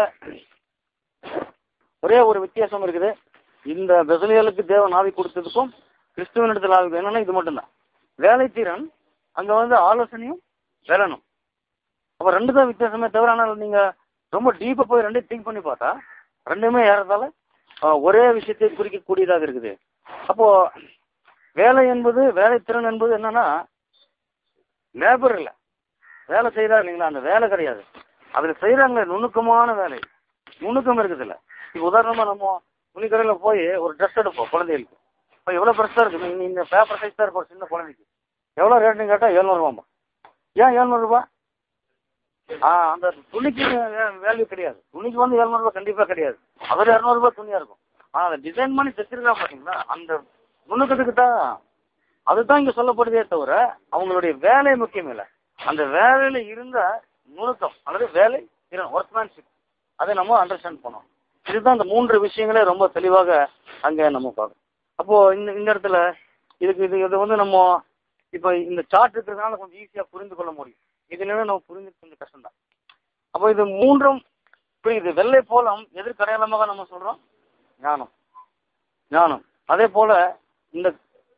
ஒரே ஒரு வித்தியாசம் இருக்குது இந்த பெசலியலுக்கு தேவன் ஆவி கொடுத்ததுக்கும் கிறிஸ்துவனிடத்தில் ஆவி என்னன்னா இது மட்டும்தான் வேலைத்திறன் அங்க வந்து ஆலோசனையும் வேலனும் அப்ப ரெண்டு தான் வித்தியாசமே தவிர ஆனால் நீங்க ரொம்ப டீப்பா போய் ரெண்டையும் திங்க் பண்ணி பார்த்தா ரெண்டுமே ஏறதால ஒரே விஷயத்தை குறிக்கக்கூடியதாக இருக்குது அப்போ வேலை என்பது வேலைத்திறன் என்பது என்னன்னா லேபர் இல்ல வேலை செய்யறாரு இல்லைங்களா அந்த வேலை கிடையாது அதுல செய்யறாங்களே நுணுக்கமான வேலை நுணுக்கம் இருக்குது இல்ல இப்போ உதாரணமா நம்ம துணிக்கடையில போய் ஒரு ட்ரெஸ் எடுப்போம் குழந்தைகளுக்கு இப்போ எவ்வளவு பெருசா இருக்கு நீங்க இந்த பேப்பர் சைஸ் தான் இருக்கும் ஒரு சின்ன குழந்தைக்கு எவ்வளவு ரேட்டுன்னு கேட்டா எழுநூறுவாம்பா ஏன் எழுநூறுபா ஆ அந்த துணிக்கு வேல்யூ கிடையாது துணிக்கு வந்து எழுநூறுபா கண்டிப்பா கிடையாது அதில் இரநூறுபா துணியா இருக்கும் ஆனா அதை டிசைன் பண்ணி தைச்சிருக்கா பாத்தீங்களா அந்த நுணுக்கத்துக்கு தான் அதுதான் இங்க சொல்லப்படுதே தவிர அவங்களுடைய வேலை முக்கியம் இல்லை அந்த வேலையில இருந்த நுணுக்கம் அல்லது வேலை ஒர்க்மேன்ஷிப் அதை நம்ம அண்டர்ஸ்டாண்ட் பண்ணோம் இதுதான் இந்த மூன்று விஷயங்களே ரொம்ப தெளிவாக அங்க நம்ம பார்க்கணும் அப்போ இந்த இந்த இடத்துல இதுக்கு இது இது வந்து நம்ம இப்போ இந்த சார்ட் இருக்கிறதுனால கொஞ்சம் ஈஸியா புரிந்து கொள்ள முடியும் இதுல நம்ம புரிஞ்சு கொஞ்சம் கஷ்டம்தான் அப்போ இது மூன்றும் புரியுது வெள்ளை போலம் எதிர்கடையாளமாக நம்ம சொல்றோம் ஞானம் ஞானம் அதே போல இந்த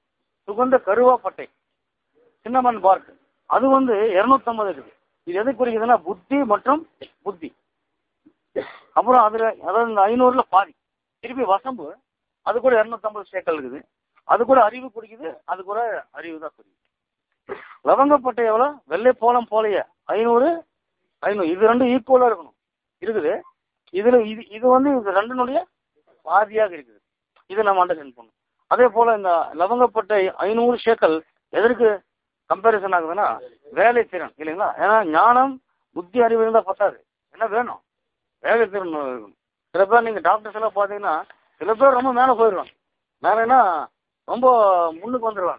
சுகந்த கருவாப்பட்டை சின்னமன் பார்க் அது வந்து 250 இருக்குது இது எதை குறிக்குதுன்னா புத்தி மற்றும் புத்தி அப்புறம் அதுல அதாவது இந்த ஐநூறுல பாதி திருப்பி வசம்பு அது கூட 250 சேக்கல் இருக்குது அது கூட அறிவு குறிக்குது அது கூட அறிவு தான் குறிக்குது லவங்கப்பட்டை எவ்வளோ வெள்ளை போலம் போலைய ஐநூறு ஐநூறு இது ரெண்டும் ஈக்குவலா இருக்கணும் இருக்குது இதுல இது இது வந்து இது ரெண்டினுடைய பாதியாக இருக்குது இதை நம்ம அண்டர்ஸ்டாண்ட் பண்ணணும் அதே போல இந்த லவங்கப்பட்டை ஐநூறு சேக்கல் எதற்கு கம்பேரிசன் ஆகுதுன்னா வேலை திறன் இல்லைங்களா ஏன்னா ஞானம் புத்தி அறிவு இருந்தால் பத்தாது என்ன வேணும் வேலை திறன் இருக்கணும் சில பேர் நீங்க டாக்டர்ஸ் எல்லாம் பார்த்தீங்கன்னா சில பேர் ரொம்ப மேலே போயிடுவாங்க மேலேன்னா ரொம்ப முன்னுக்கு வந்துடுவாங்க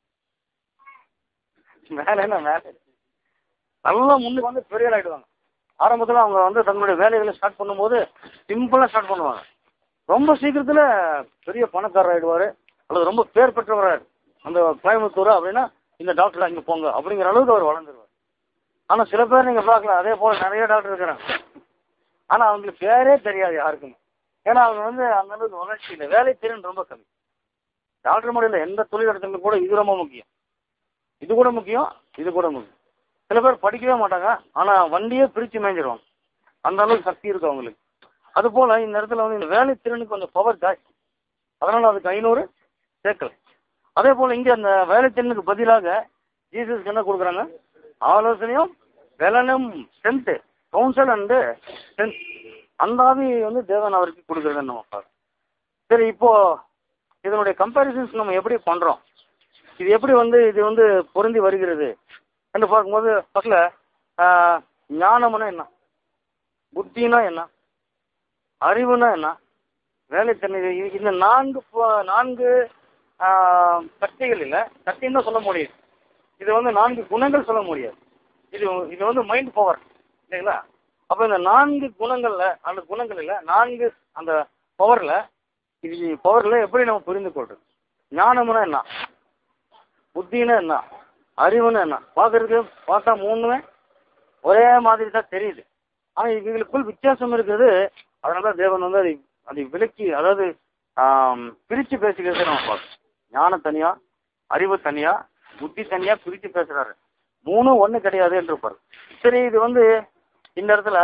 மேலேன்னா மேலே நல்லா முன்னுக்கு வந்து பெரிய ஆள் ஆயிடுவாங்க ஆரம்பத்தில் அவங்க வந்து தங்களுடைய வேலைகளை ஸ்டார்ட் பண்ணும்போது சிம்பிளாக ஸ்டார்ட் பண்ணுவாங்க ரொம்ப சீக்கிரத்தில் பெரிய பணக்காரர் ஆயிடுவாரு அல்லது ரொம்ப பேர் பெற்றவராரு அந்த கோயம்புத்தூர் அப்படின்னா இந்த டாக்டர் அங்கே போங்க அப்படிங்கிற அளவுக்கு அவர் வளர்ந்துருவார் ஆனால் சில பேர் நீங்கள் பார்க்கலாம் அதே போல் நிறைய டாக்டர் இருக்கிறாங்க ஆனால் அவங்களுக்கு பேரே தெரியாது யாருக்குமே ஏன்னா அவங்க வந்து அந்த அளவுக்கு வளர்ச்சி இல்லை வேலை திறன் ரொம்ப கம்மி டாக்டர் மட்டும் இல்லை எந்த தொழில் இடத்துல கூட இது ரொம்ப முக்கியம் இது கூட முக்கியம் இது கூட முக்கியம் சில பேர் படிக்கவே மாட்டாங்க ஆனால் வண்டியே பிரித்து மேய்ஞ்சிருவாங்க அந்த அளவுக்கு சக்தி இருக்கு அவங்களுக்கு அது போல இந்த இடத்துல வந்து இந்த வேலை திறனுக்கு கொஞ்சம் பவர் ஜாஸ்தி அதனால அதுக்கு ஐநூறு சேர்க்கல அதே போல இங்க அந்த வேலை திறனுக்கு பதிலாக ஜீசஸ் என்ன கொடுக்குறாங்க ஆலோசனையும் பலனும் ஸ்ட்ரென்த் கவுன்சில் அண்டு ஸ்ட்ரென்த் அந்த ஆவி வந்து தேவன் அவருக்கு கொடுக்குறதுன்னு நம்ம பார்க்கணும் சரி இப்போ இதனுடைய கம்பேரிசன்ஸ் நம்ம எப்படி பண்றோம் இது எப்படி வந்து இது வந்து பொருந்தி வருகிறது என்று பார்க்கும்போது ஃபர்ஸ்ட்ல ஞானம்னா என்ன புத்தினா என்ன அறிவுனா என்ன வேலை திறன் இது- இந்த நான்கு ப- நான்கு ஆஹ், சக்திகள் இல்லை சக்தின்னு தான் சொல்ல முடியும் இது வந்து நான்கு குணங்கள் சொல்ல முடியாது இது இது வந்து மைண்ட் பவர் இல்லைங்களா அப்போ இந்த நான்கு குணங்கள்ல அந்த குணங்கள் இல்லை நான்கு அந்த பவர்ல இது பவர்ல எப்படி நம்ம புரிந்து கொள்றது ஞானம்னா என்ன புத்தினா என்ன அறிவுன்னா என்ன பார்க்கறதுக்கு பார்த்தா மூணுமே ஒரே மாதிரி தான் தெரியுது ஆனா இவங்களுக்குள் வித்தியாசம் இருக்குது அதனால தான் தேவன் வந்து அதை அதை விலக்கி அதாவது ஆம், பிரிச்சு பேசுகிறதை நம்ம பார்க்கணும் ஞானம் தனியா அறிவு தனியா புத்தி தனியா பிரிச்சு பேசுறாரு மூணும் ஒண்ணு கிடையாது என்று பாரு சரி இது வந்து இந்த இடத்துல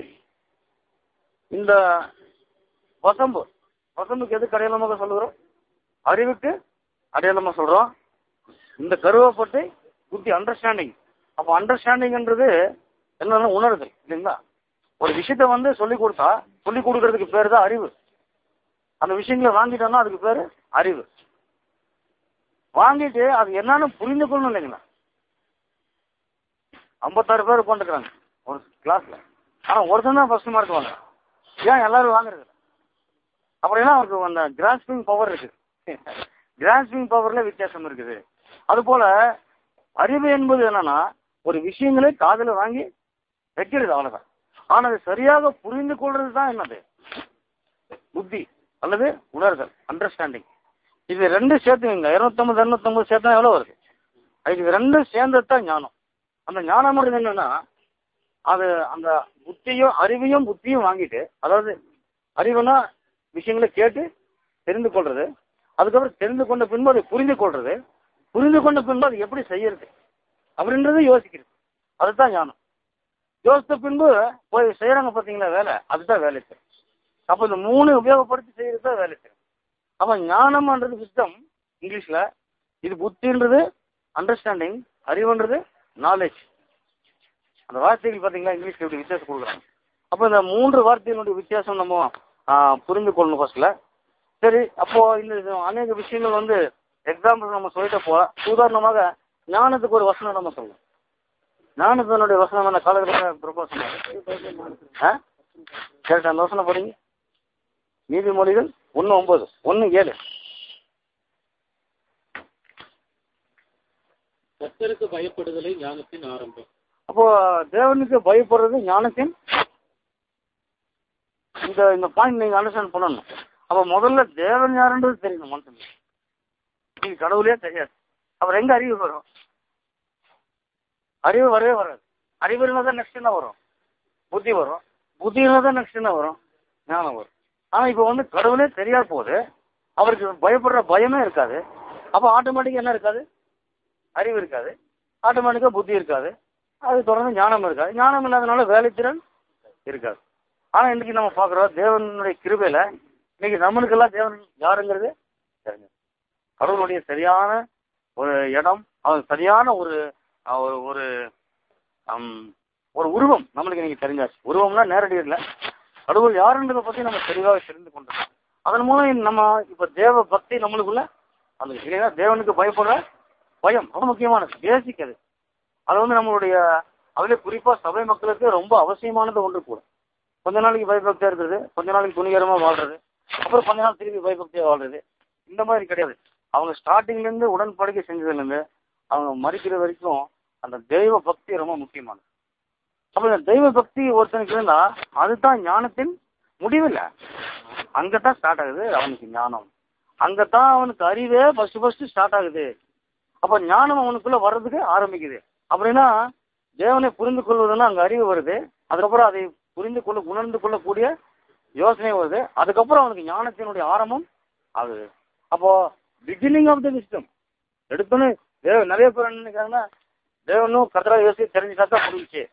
இந்த வசம்பு வசம்புக்கு எதுக்கு அடையாளமாக சொல்லுகிறோம் அறிவுக்கு அடையாளமா சொல்றோம் இந்த கருவப்பட்டு புத்தி அண்டர்ஸ்டாண்டிங் அப்போ அண்டர்ஸ்டாண்டிங்ன்றது என்னன்னா உணர்தல் இல்லைங்களா ஒரு விஷயத்த வந்து சொல்லி கொடுத்தா சொல்லி கொடுக்கறதுக்கு பேர் தான் அறிவு அந்த விஷயங்களை வாங்கிட்டோம்னா அதுக்கு பேர் அறிவு வாங்கிட்டு அது என்னன்னு புரிந்து கொள்ளணும் இல்லைங்களா ஐம்பத்தாறு பேர் உட்காந்துக்கிறாங்க ஒரு கிளாஸ்ல ஆனா ஒருத்தன் தான் ஃபர்ஸ்ட் மார்க் வாங்க ஏன் எல்லாரும் வாங்குறது இல்ல? அப்புறம் என்ன அவருக்கு அந்த கிராஸ்பிங் பவர் இருக்கு கிராஸ்பிங் பவர்ல வித்தியாசம் இருக்குது அது போல அறிவு என்பது என்னன்னா ஒரு விஷயங்களை காதுல வாங்கி வைக்கிறது அவ்வளவுதான் ஆனா அது சரியாக புரிந்து கொள்றது தான் என்னது புத்தி அல்லது உணர்தல் அண்டர்ஸ்டாண்டிங் இது ரெண்டு சேர்த்துங்க இருநூத்தம்பது இருநூத்தம்பது சேர்த்தா எவ்வளவு வருது இது ரெண்டும் சேர்ந்தது தான் ஞானம் அந்த ஞானம் என்னன்னா அது அந்த புத்தியும் அறிவையும் புத்தியும் வாங்கிட்டு அதாவது அறிவுனா விஷயங்களை கேட்டு தெரிந்து கொள்றது அதுக்கப்புறம் தெரிந்து கொண்ட பின்பு அதை புரிந்து கொள்றது புரிந்து கொண்ட பின்பு அது எப்படி செய்யறது அப்படின்றது யோசிக்கிறது அதுதான் ஞானம் யோசித்த பின்பு போய் செய்யறாங்க பாத்தீங்களா வேலை அதுதான் வேலை திறன் அப்ப இந்த மூணு உபயோகப்படுத்தி செய்யறது தான் வேலை திறன் அப்ப ஞானம்ன்றது சிஸ்டம் இங்கிலீஷ்ல இது புத்தின்றது அண்டர்ஸ்டாண்டிங் அறிவுன்றது நாலேஜ் அந்த வார்த்தைகள் பாத்தீங்களா இங்கிலீஷ்ல எப்படி வித்தியாசம் கொடுக்குறாங்க அப்போ இந்த மூன்று வார்த்தைகளுடைய வித்தியாசம் நம்ம ஆ, புரிந்து கொள்ளணும் ஃபர்ஸ்ட்ல சரி அப்போ இந்த இது அநேக விஷயங்கள் வந்து எக்ஸாம்பிள் நம்ம சொல்லிட்டு போலாம் உதாரணமாக ஞானத்துக்கு ஒரு வசனம் நம்ம சொல்லலாம் ஞானத்தினுடைய வசனம் என்ன காலத்தில் பிரபா சொன்னாங்க ஆ சரி அந்த வசனம் படிங்க நீதிமொழிகள் ஒன்று ஒன்பது ஒன்று ஏழு கர்த்தருக்கு பயப்படுதலே ஞானத்தின் ஆரம்பம் அப்போ தேவனுக்கு பயப்படுறது ஞானத்தின் இந்த இந்த பாயிண்ட் நீங்க அண்டர்ஸ்டாண்ட் பண்ணணும் அப்ப முதல்ல தேவன் யாருன்றது தெரியணும் மனுஷனுக்கு நீங்க கடவுளே தெரியாது அப்புறம் எங்க அறிவு வரும் அறிவு வரவே வராது அறிவு இருந்தால் தான் நெக்ஸ்ட் என்ன வரும் புத்தி வரும் புத்தி இருந்தால் தான் நெக்ஸ்ட் என்ன வரும் ஞானம் வரும் ஆனா இப்போ வந்து கடவுளே தெரியாத போது அவருக்கு பயப்படுற பயமே இருக்காது அப்போ ஆட்டோமேட்டிக்கா என்ன இருக்காது அறிவு இருக்காது ஆட்டோமேட்டிக்கா புத்தி இருக்காது அது தொடர்ந்து ஞானம் இருக்காது ஞானம் இல்லாதனால வேலைத்திறன் இருக்காது ஆனா இன்னைக்கு நம்ம பாக்குறோம் தேவனுடைய கிருபையில இன்னைக்கு நம்மளுக்கெல்லாம் தேவன் யாருங்கிறது தெரிஞ்சு கடவுளுடைய சரியான ஒரு இடம் அது சரியான ஒரு அஹ், ஒரு ஒரு ஹம், ஒரு உருவம் நம்மளுக்கு இன்னைக்கு தெரிஞ்சாச்சு உருவம்னா நேரடி இல்லை கடவுள் யாருன்றதை பத்தி நம்ம தெளிவாக தெரிந்து கொண்டோம் அதன் மூலம் நம்ம இப்ப தேவ பக்தி நம்மளுக்குள்ள அந்த இல்லைன்னா தேவனுக்கு பயப்படுற பயம் ரொம்ப முக்கியமானது பேசிக் அது அது வந்து நம்மளுடைய அதுல குறிப்பா சபை மக்களுக்கு ரொம்ப அவசியமானது ஒன்று கூட கொஞ்ச நாளைக்கு பயபக்தியா இருக்கிறது கொஞ்ச நாளைக்கு துணிகரமா வாழ்றது அப்புறம் கொஞ்ச நாள் திருப்பி பயபக்தியா வாழ்றது இந்த மாதிரி கிடையாது அவங்க ஸ்டார்டிங்ல இருந்து உடன்படிக்கை செஞ்சதுல இருந்து அவங்க மறிக்கிற வரைக்கும் அந்த தெய்வ பக்தி ரொம்ப முக்கியமானது அப்ப இந்த தெய்வ பக்தி ஒருத்தனுக்கு இருந்தா அதுதான் ஞானத்தின் முடிவில்ல அங்கதான் ஸ்டார்ட் ஆகுது அவனுக்கு ஞானம் அங்கதான் அவனுக்கு அறிவே ஃபர்ஸ்ட் ஃபர்ஸ்ட் ஸ்டார்ட் ஆகுது அப்ப ஞானம் அவனுக்குள்ள வர்றதுக்கு ஆரம்பிக்குது அப்படின்னா தேவனை புரிந்து கொள்வதுன்னா அங்க அறிவு வருது அதுக்கப்புறம் அதை புரிந்து கொள்ள உணர்ந்து கொள்ளக்கூடிய யோசனை வருது அதுக்கப்புறம் அவனுக்கு ஞானத்தினுடைய ஆரம்பம் ஆகுது அப்போ பிகினிங் ஆஃப் த விஸ்டம் எடுத்தோன்னு தேவ நிறைய பேர் என்ன நினைக்கிறாங்கன்னா தேவனும் கத்தரா யோசி தெரிஞ்சுட்டா தான் புரிஞ்சுச்சு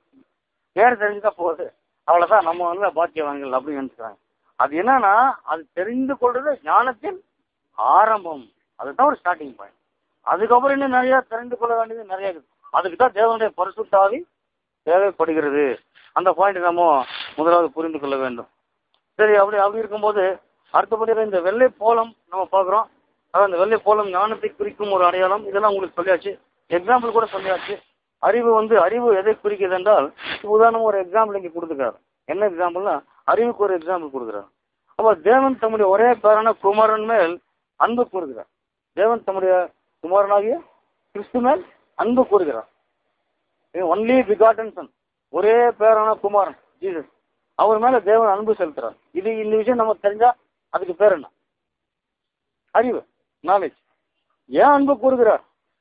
பேர் தெரிஞ்சுட்டா போகுது அவ்வளவுதான் நம்ம வந்து பாக்கியவான்கள் அப்படின்னு நினைச்சுக்கிறாங்க அது என்னன்னா அது தெரிந்து கொள்றது ஞானத்தின் ஆரம்பம் அதுதான் ஒரு ஸ்டார்டிங் பாயிண்ட் அதுக்கப்புறம் இன்னும் நிறைய தெரிந்து கொள்ள வேண்டியது நிறைய இருக்குது அதுக்கு தான் தேவனுடைய பரிசுத்தாவி தேவைப்படுகிறது அந்த பாயிண்ட் நம்ம முதலாவது புரிந்து கொள்ள வேண்டும் சரி அப்படி அப்படி இருக்கும்போது அடுத்தபடியாக இந்த வெள்ளை போலம் நம்ம பார்க்குறோம் அதான் இந்த வெள்ளை போலம் ஞானத்தை குறிக்கும் ஒரு அடையாளம் இதெல்லாம் உங்களுக்கு சொல்லியாச்சு எக்ஸாம்பிள் கூட சொல்லியாச்சு அறிவு வந்து அறிவு எதை குறிக்குது என்றால் உதாரணம் ஒரு எக்ஸாம்பிள் இங்கே கொடுத்துருக்காரு என்ன எக்ஸாம்பிள்னா அறிவுக்கு ஒரு எக்ஸாம்பிள் கொடுக்குறாரு அப்போ தேவன் தம்முடைய ஒரே பேரான குமாரன் மேல் அன்பு கூறுகிறார் தேவன் தம்முடைய குமாரனாகிய கிறிஸ்து மேல் அன்பு கூறுகிறார் ஒன்லி பிகாட்டன் சன் ஒரே பேரான குமாரன் ஜீசஸ் அவர் மேல தேவன் அன்பு செலுத்துறார் இது இந்த விஷயம் நம்ம தெரிஞ்சா அதுக்கு பேர் என்ன அறிவு நாலேஜ் ஏன் அன்பு கூறுகிறார்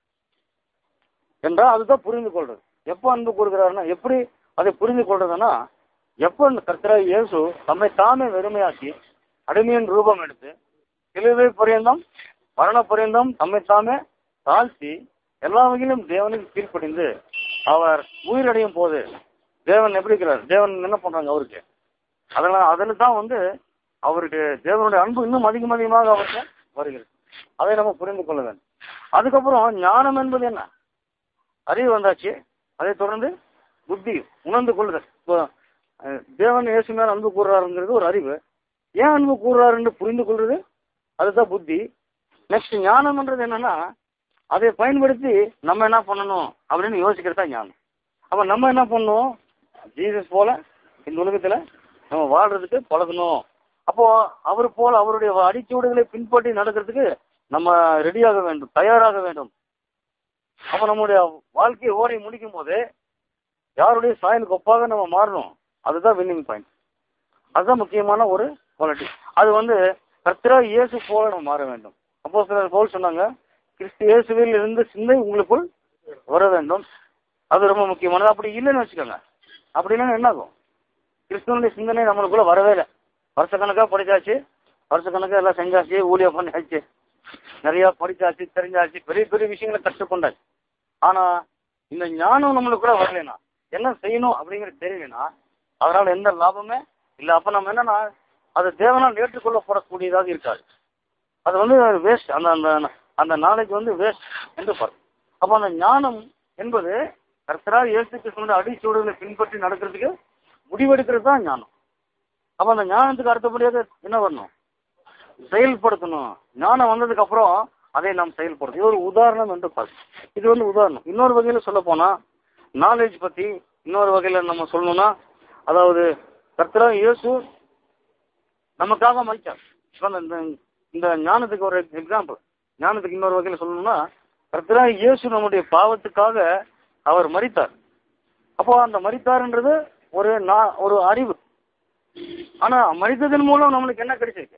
என்றால் அதுதான் புரிந்து கொள்றது எப்போ அன்பு கூறுகிறார்னா எப்படி அதை புரிந்து கொள்றதுன்னா எப்போ இந்த கர்த்தராக இயேசு தம்மை தாமே வெறுமையாக்கி அடிமையின் ரூபம் எடுத்து சிலுவை பரியந்தம் மரண பரியந்தம் தம்மை தாமே தாழ்த்தி எல்லா வகையிலும் தேவனுக்கு கீழ்ப்படிந்து அவர் உயிரடையும் போது தேவன் எப்படி இருக்கிறார் தேவன் என்ன பண்றாங்க அவருக்கு அதெல்லாம் அதில் தான் வந்து அவருக்கு தேவனுடைய அன்பு இன்னும் அதிகம் அதிகமாக அவருக்கு வருகிறது அதை நம்ம புரிந்து கொள்ள வேண்டும் அதுக்கப்புறம் ஞானம் என்பது என்ன அறிவு வந்தாச்சு அதை தொடர்ந்து புத்தி உணர்ந்து கொள்ளுதல் இப்போ அஹ், தேவன் இயேசு மேல அன்பு கூறுறாருங்கிறது ஒரு அறிவு ஏன் அன்பு கூறுறாருன்னு புரிந்து கொள்றது அதுதான் புத்தி நெக்ஸ்ட் ஞானம்ன்றது என்னன்னா அதை பயன்படுத்தி நம்ம என்ன பண்ணணும் அப்படின்னு யோசிக்கிறது தான் ஞானம் அப்ப நம்ம என்ன பண்ணணும் ஜீசஸ் போல இந்த உலகத்துல நம்ம வாழ்றதுக்கு பழகணும் அப்போ அவர் போல அவருடைய அடிச்சுவடுகளை பின்பற்றி நடக்கிறதுக்கு நம்ம ரெடியாக வேண்டும் தயாராக வேண்டும் அப்ப நம்முடைய வாழ்க்கையை ஓடி முடிக்கும் போது யாருடைய சாயலுக்கு ஒப்பாக நம்ம மாறணும் அதுதான் வின்னிங் பாயிண்ட் அதுதான் முக்கியமான ஒரு குவாலிட்டி அது வந்து கர்த்தரா இயேசு போல நம்ம மாற வேண்டும் அப்போ சிலர் போல் சொன்னாங்க கிறிஸ்து இயேசுவில் இருந்து சிந்தை உங்களுக்குள் வர வேண்டும் அது ரொம்ப முக்கியமானது அப்படி இல்லைன்னு வச்சுக்கோங்க அப்படி இல்லைன்னா என்ன ஆகும் கிறிஸ்துவனுடைய சிந்தனை நம்மளுக்குள்ள வரவே இல்லை வருஷக்கணக்கா படிச்சாச்சு வருஷக்கணக்கா எல்லாம் செஞ்சாச்சு ஊழியம் பண்ணியாச்சு நிறைய படிச்சாச்சு தெரிஞ்சாச்சு பெரிய பெரிய விஷயங்களை கற்றுக்கொண்டாச்சு ஆனா இந்த ஞானம் நம்மளுக்குள்ள வரலைன்னா என்ன செய்யணும் அப்படிங்கிறது தெரியலனா அதனால எந்த லாபமே இல்ல அப்ப நம்ம என்னன்னா அது தேவனால் ஏற்றுக்கொள்ளப்படக்கூடியதாக இருக்காது அது வந்து வேஸ்ட் அந்த அந்த அந்த நாலேஜ் வந்து வேஸ்ட் என்று பாரு அப்போ அந்த ஞானம் என்பது கர்த்தராக இயேசு கிறிஸ்துவோட அடிச்சூடுகளை பின்பற்றி நடக்கிறதுக்கு முடிவெடுக்கிறது தான் ஞானம் அப்ப அந்த ஞானத்துக்கு அடுத்தபடியாக என்ன வரணும் செயல்படுத்தணும் ஞானம் வந்ததுக்கு அப்புறம் அதை நாம் செயல்படுத்தணும் இது ஒரு உதாரணம் என்று பார்க்கணும் இது வந்து உதாரணம் இன்னொரு வகையில சொல்ல போனா நாலேஜ் பத்தி இன்னொரு வகையில நம்ம சொல்லணும்னா அதாவது கர்த்தராக இயேசு நமக்காக மறிச்சார் இப்ப இந்த- இந்த இந்த ஞானத்துக்கு ஒரு எக்ஸாம்பிள் ஞானத்துக்கு இன்னொரு வகையில சொல்லணும்னா கர்த்தராக இயேசு நம்முடைய பாவத்துக்காக அவர் மறித்தார் அப்போ அந்த மறித்தார்ன்றது ஒரு நா- ஒரு அறிவு ஆனா மறித்ததன் மூலம் நம்மளுக்கு என்ன கிடைச்சிருக்கு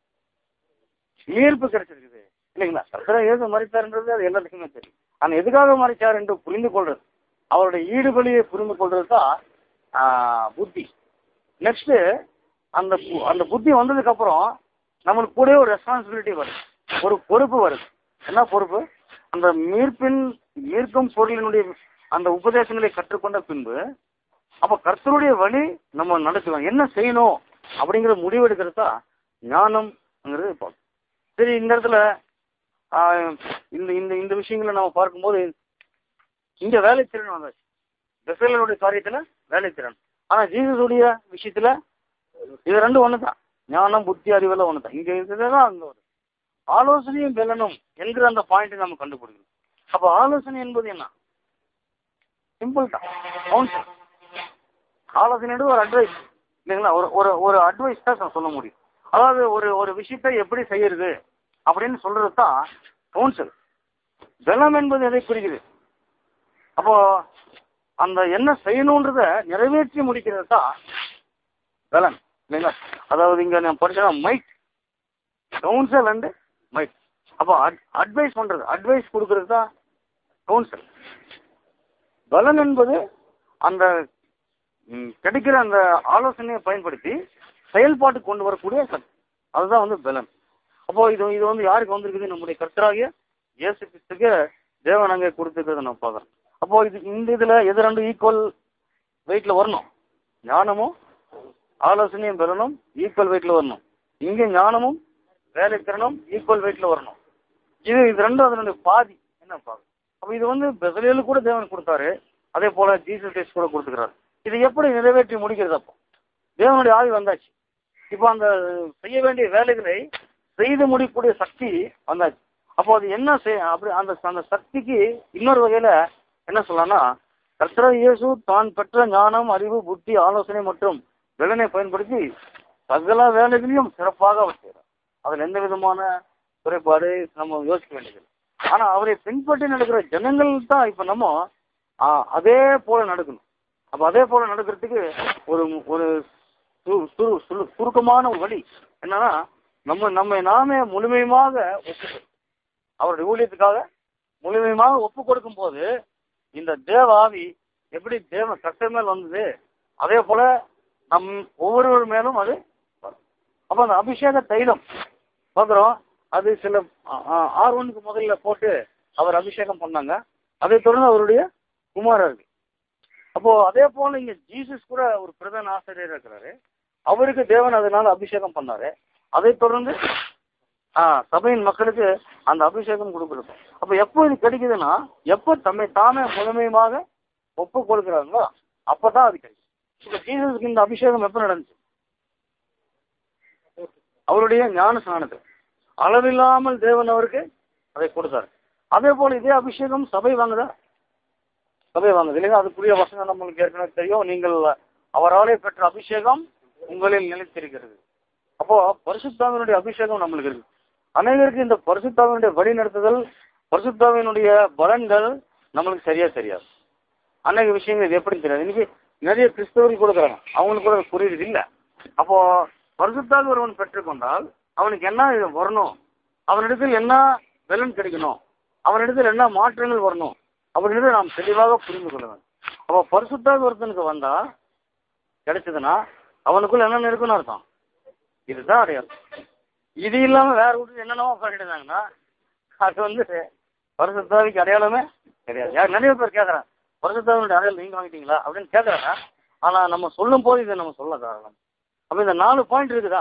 ஈர்ப்பு கிடைச்சிருக்குது இல்லைங்களா கர்த்தராக இயேசு மறித்தார்ன்றது அது எல்லாத்துக்குமே தெரியும் ஆனா எதுக்காக மறிச்சார் என்று புரிந்து கொள்றது அவருடைய ஈடுபலியை புரிந்து கொள்றது தான் ஆஹ், புத்தி நெக்ஸ்ட் அந்த பு- அந்த புத்தி வந்ததுக்கு அப்புறம் நம்மளுக்கு கூட ஒரு ரெஸ்பான்சிபிலிட்டி வருது ஒரு பொறுப்பு வருது என்ன பொறுப்பு அந்த மீட்பின் மீட்கும் பொருளினுடைய அந்த உபதேசங்களை கற்றுக்கொண்ட பின்பு அப்ப கர்த்தருடைய வழி நம்ம நடக்கலாம் என்ன செய்யணும் அப்படிங்கிற முடிவு எடுக்கிறது தான் ஞானம்ங்கிறது பார்க்கணும் சரி இந்த இடத்துல ஆஹ், இந்த இந்த இந்த விஷயங்களை நம்ம பார்க்கும்போது இங்க வேலைத்திறன் வந்தாச்சு பெசலனுடைய காரியத்துல வேலைத்திறன் ஆனா ஜீசஸுடைய விஷயத்துல இது ரெண்டும் ஒண்ணுதான் ஞானம் புத்தி அறிவெல்லாம் ஒண்ணுதான் இங்க இருக்கிறதான் அங்க வருது ஆலோசனையும் பெலனும் என்கிற அந்த பாயிண்ட் நம்ம கண்டுபிடிக்கணும் அப்ப ஆலோசனை என்பது என்ன சிம்பிள் தான் கவுன்சில் ஆலோசனை ஒரு அட்வைஸ் இல்லைங்களா ஒரு ஒரு ஒரு அட்வைஸ் தான் நான் சொல்ல முடியும் அதாவது ஒரு ஒரு விஷயத்தை எப்படி செய்யறது அப்படின்னு சொல்றது தான் கவுன்சில் பலம் என்பது எதை குறிக்குது அப்போ அந்த என்ன செய்யணுன்றத நிறைவேற்றி முடிக்கிறது தான் பலன் இல்லைங்களா அதாவது இங்க நான் படிச்சா மைக் கவுன்சில் அண்ட் மைக் அப்போ அட்வைஸ் பண்றது அட்வைஸ் கொடுக்கறது தான் கவுன்சில் பலன் என்பது அந்த ம், கிடைக்கிற அந்த ஆலோசனையை பயன்படுத்தி செயல்பாட்டு கொண்டு வரக்கூடிய சக்தி அதுதான் வந்து பலன் அப்போ இது இது வந்து யாருக்கு வந்திருக்குது நம்முடைய கர்த்தராகிய இயேசு கிறிஸ்துக்கு தேவன் அங்கே கொடுத்துருக்கிறத நான் பார்க்குறேன் அப்போ இது இந்த இதுல எது ரெண்டு ஈக்குவல் வெயிட்ல வரணும் ஞானமும் ஆலோசனையும் பெறணும் ஈக்குவல் வெயிட்ல வரணும் இங்க ஞானமும் வேலை திறனும் ஈக்குவல் வெயிட்ல வரணும் இது இது ரெண்டும் அதனுடைய பாதி என்ன பாதி அப்ப இது வந்து பெசலேலு கூட தேவன் கொடுத்தாரு அதே போல ஜீசஸ் கிரைஸ்ட் கூட கொடுத்துக்கிறாரு இது எப்படி நிறைவேற்றி முடிக்கிறது அப்போ தேவனுடைய ஆவி வந்தாச்சு இப்போ அந்த செய்ய வேண்டிய வேலைகளை செய்து முடிக்கக்கூடிய சக்தி வந்தாச்சு அப்போ அது என்ன செய் அப்படி அந்த அந்த சக்திக்கு இன்னொரு வகையில என்ன சொல்லலாம்னா கர்த்தர இயேசு தான் பெற்ற ஞானம் அறிவு புத்தி ஆலோசனை மற்றும் விலனை பயன்படுத்தி சகல வேலைகளையும் சிறப்பாக அவர் செய்கிறார் அதுல எந்த விதமான குறைபாடு நம்ம யோசிக்க வேண்டியது ஆனா அவரை பின்பற்றி நடக்கிற ஜனங்கள் தான் இப்ப நம்ம ஆ, அதே போல நடக்கணும் அப்ப அதே போல நடக்கிறதுக்கு ஒரு ஒரு சு- சு- சு- சுருக்கமான ஒரு வழி என்னன்னா நம்ம நம்மை நாமே முழுமையாக ஒப்பு அவருடைய ஊழியத்துக்காக முழுமையாக ஒப்பு கொடுக்கும் போது இந்த தேவ ஆவி எப்படி தேவ கர்த்தர் மேல் வந்தது அதே போல நம் ஒவ்வொருவர் மேலும் அது வரும். அப்ப அந்த அபிஷேக தைலம் பார்க்குறோம் அது சில ஆர் ஒனுக்கு முதல்ல போட்டு அவர் அபிஷேகம் பண்ணாங்க அதை தொடர்ந்து அவருடைய குமாரர்கள் அப்போ அதே போல இங்க ஜீசஸ் கூட ஒரு பிரதான ஆசிரியர் இருக்கிறாரு அவருக்கு தேவன் அதனால அபிஷேகம் பண்ணாரு அதை தொடர்ந்து ஆ, சபையின் மக்களுக்கு அந்த அபிஷேகம் கொடுக்கிறது அப்ப எப்போ இது கிடைக்குதுன்னா எப்போ தம்மை தாமே முழுமையாக ஒப்பு கொடுக்குறாங்களோ அப்பதான் அது கிடைக்கும் இப்ப ஜீசஸ்க்கு இந்த அபிஷேகம் எப்ப நடந்துச்சு அவருடைய ஞான ஸ்நானத்தில் அளவில்லாமல் தேவன் அவருக்கு அதை கொடுத்தாரு அதே போல இதே அபிஷேகம் சபை வாங்குதா சபை வாங்குது இல்லைங்க அதுக்குரிய வசனம் நம்மளுக்கு ஏற்கனவே தெரியும் நீங்கள் அவராலே பெற்ற அபிஷேகம் உங்களில் நிலைத்திருக்கிறது அப்போ பரிசுத்தாவினுடைய அபிஷேகம் நம்மளுக்கு இருக்கு அநேகருக்கு இந்த பரிசுத்தாவினுடைய வழி நடத்துதல் பரிசுத்தாவினுடைய பலன்கள் நம்மளுக்கு சரியா தெரியாது அநேக விஷயங்கள் இது எப்படி தெரியாது இன்னைக்கு நிறைய கிறிஸ்தவர்கள் கொடுக்குறாங்க அவங்களுக்கு கூட அது புரியுது இல்ல அப்போ பரிசுத்தாக ஒருவன் பெற்றுக்கொண்டால் அவனுக்கு என்ன இது வரணும் அவனிடத்தில் என்ன பலன் கிடைக்கணும் அவனிடத்தில் என்ன மாற்றங்கள் வரணும் அவனிடத்தில் நாம் தெளிவாக புரிந்து கொள்ள வேண்டும் அப்போ பரிசுத்தாக ஒருத்தனுக்கு வந்தா கிடைச்சதுன்னா அவனுக்குள்ள என்னென்ன இருக்குன்னு அர்த்தம் இதுதான் அடையாளம் இது இல்லாம வேற வீட்டு என்னென்னமோ பண்ணிட்டு இருந்தாங்கன்னா அது வந்து பரிசுத்தாவிக்கு அடையாளமே கிடையாது யார் நிறைய பேர் கேட்கறாங்க பரிசுத்தாவினுடைய அடையாளம் நீங்க வாங்கிட்டீங்களா அப்படின்னு கேட்கறாங்க ஆனா நம்ம சொல்லும் போது இதை நம்ம சொல்ல காரணம் அப்ப இந்த நாலு பாயிண்ட் இருக்குதா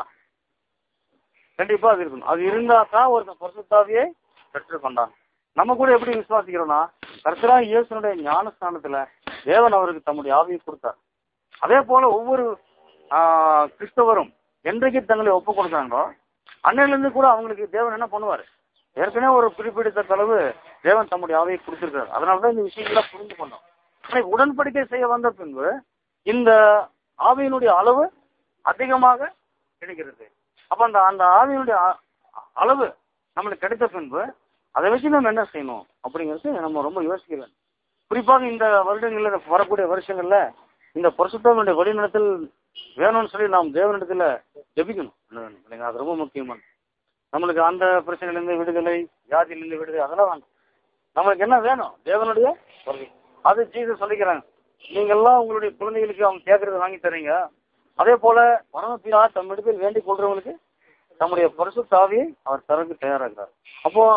கண்டிப்பா அது இருக்கணும் அது இருந்தா தான் ஒருத்தன் பரிசுத்தாவியை பெற்றுக்கொண்டான் நம்ம கூட எப்படி விசுவாசிக்கிறோம்னா கர்த்தரா இயேசுனுடைய ஞானஸ்தானத்துல தேவன் அவருக்கு தம்முடைய ஆவியை கொடுத்தார் அதே போல ஒவ்வொரு ஆஹ், கிறிஸ்தவரும் என்றைக்கு தங்களை ஒப்பு கொடுக்குறாங்களோ அன்னையிலிருந்து கூட அவங்களுக்கு தேவன் என்ன பண்ணுவாரு ஏற்கனவே ஒரு குறிப்பிடத்தக்க அளவு தேவன் தம்முடைய ஆவியை கொடுத்திருக்கிறார் அதனாலதான் இந்த விஷயங்களை புரிந்து கொண்டோம் ஆனா உடன்படிக்கை செய்ய வந்த பின்பு இந்த ஆவியினுடைய அளவு அதிகமாக கிடைக்கிறது அப்ப அந்த அந்த ஆவியினுடைய அ- அளவு நம்மளுக்கு கிடைத்த பின்பு அதை வச்சு நம்ம என்ன செய்யணும் அப்படிங்கிறது நம்ம ரொம்ப யோசிக்க வேண்டும் குறிப்பாக இந்த வருடங்கள்ல வரக்கூடிய வருஷங்கள்ல இந்த பரிசுத்தவனுடைய வழிநடத்தல் வேணும்னு சொல்லி நாம் தேவனிடத்துல ஜெபிக்கணும் இல்லைங்க அது ரொம்ப முக்கியமானது நம்மளுக்கு அந்த பிரச்சனையிலிருந்து விடுதலை வியாதியிலிருந்து விடுதலை அதெல்லாம் வேணும் நம்மளுக்கு என்ன வேணும் தேவனுடைய வருகை அது ஜீசஸ் சொல்லிக்கிறாங்க நீங்க எல்லாம் உங்களுடைய குழந்தைகளுக்கு அவங்க கேட்கறத வாங்கி தரீங்க அதே போல பரமபிதா தம்மிடத்தில் வேண்டிக் கொள்றவங்களுக்கு தம்முடைய பரிசு தாவியை அவர் தரக்கு தயாராகிறார் அப்போ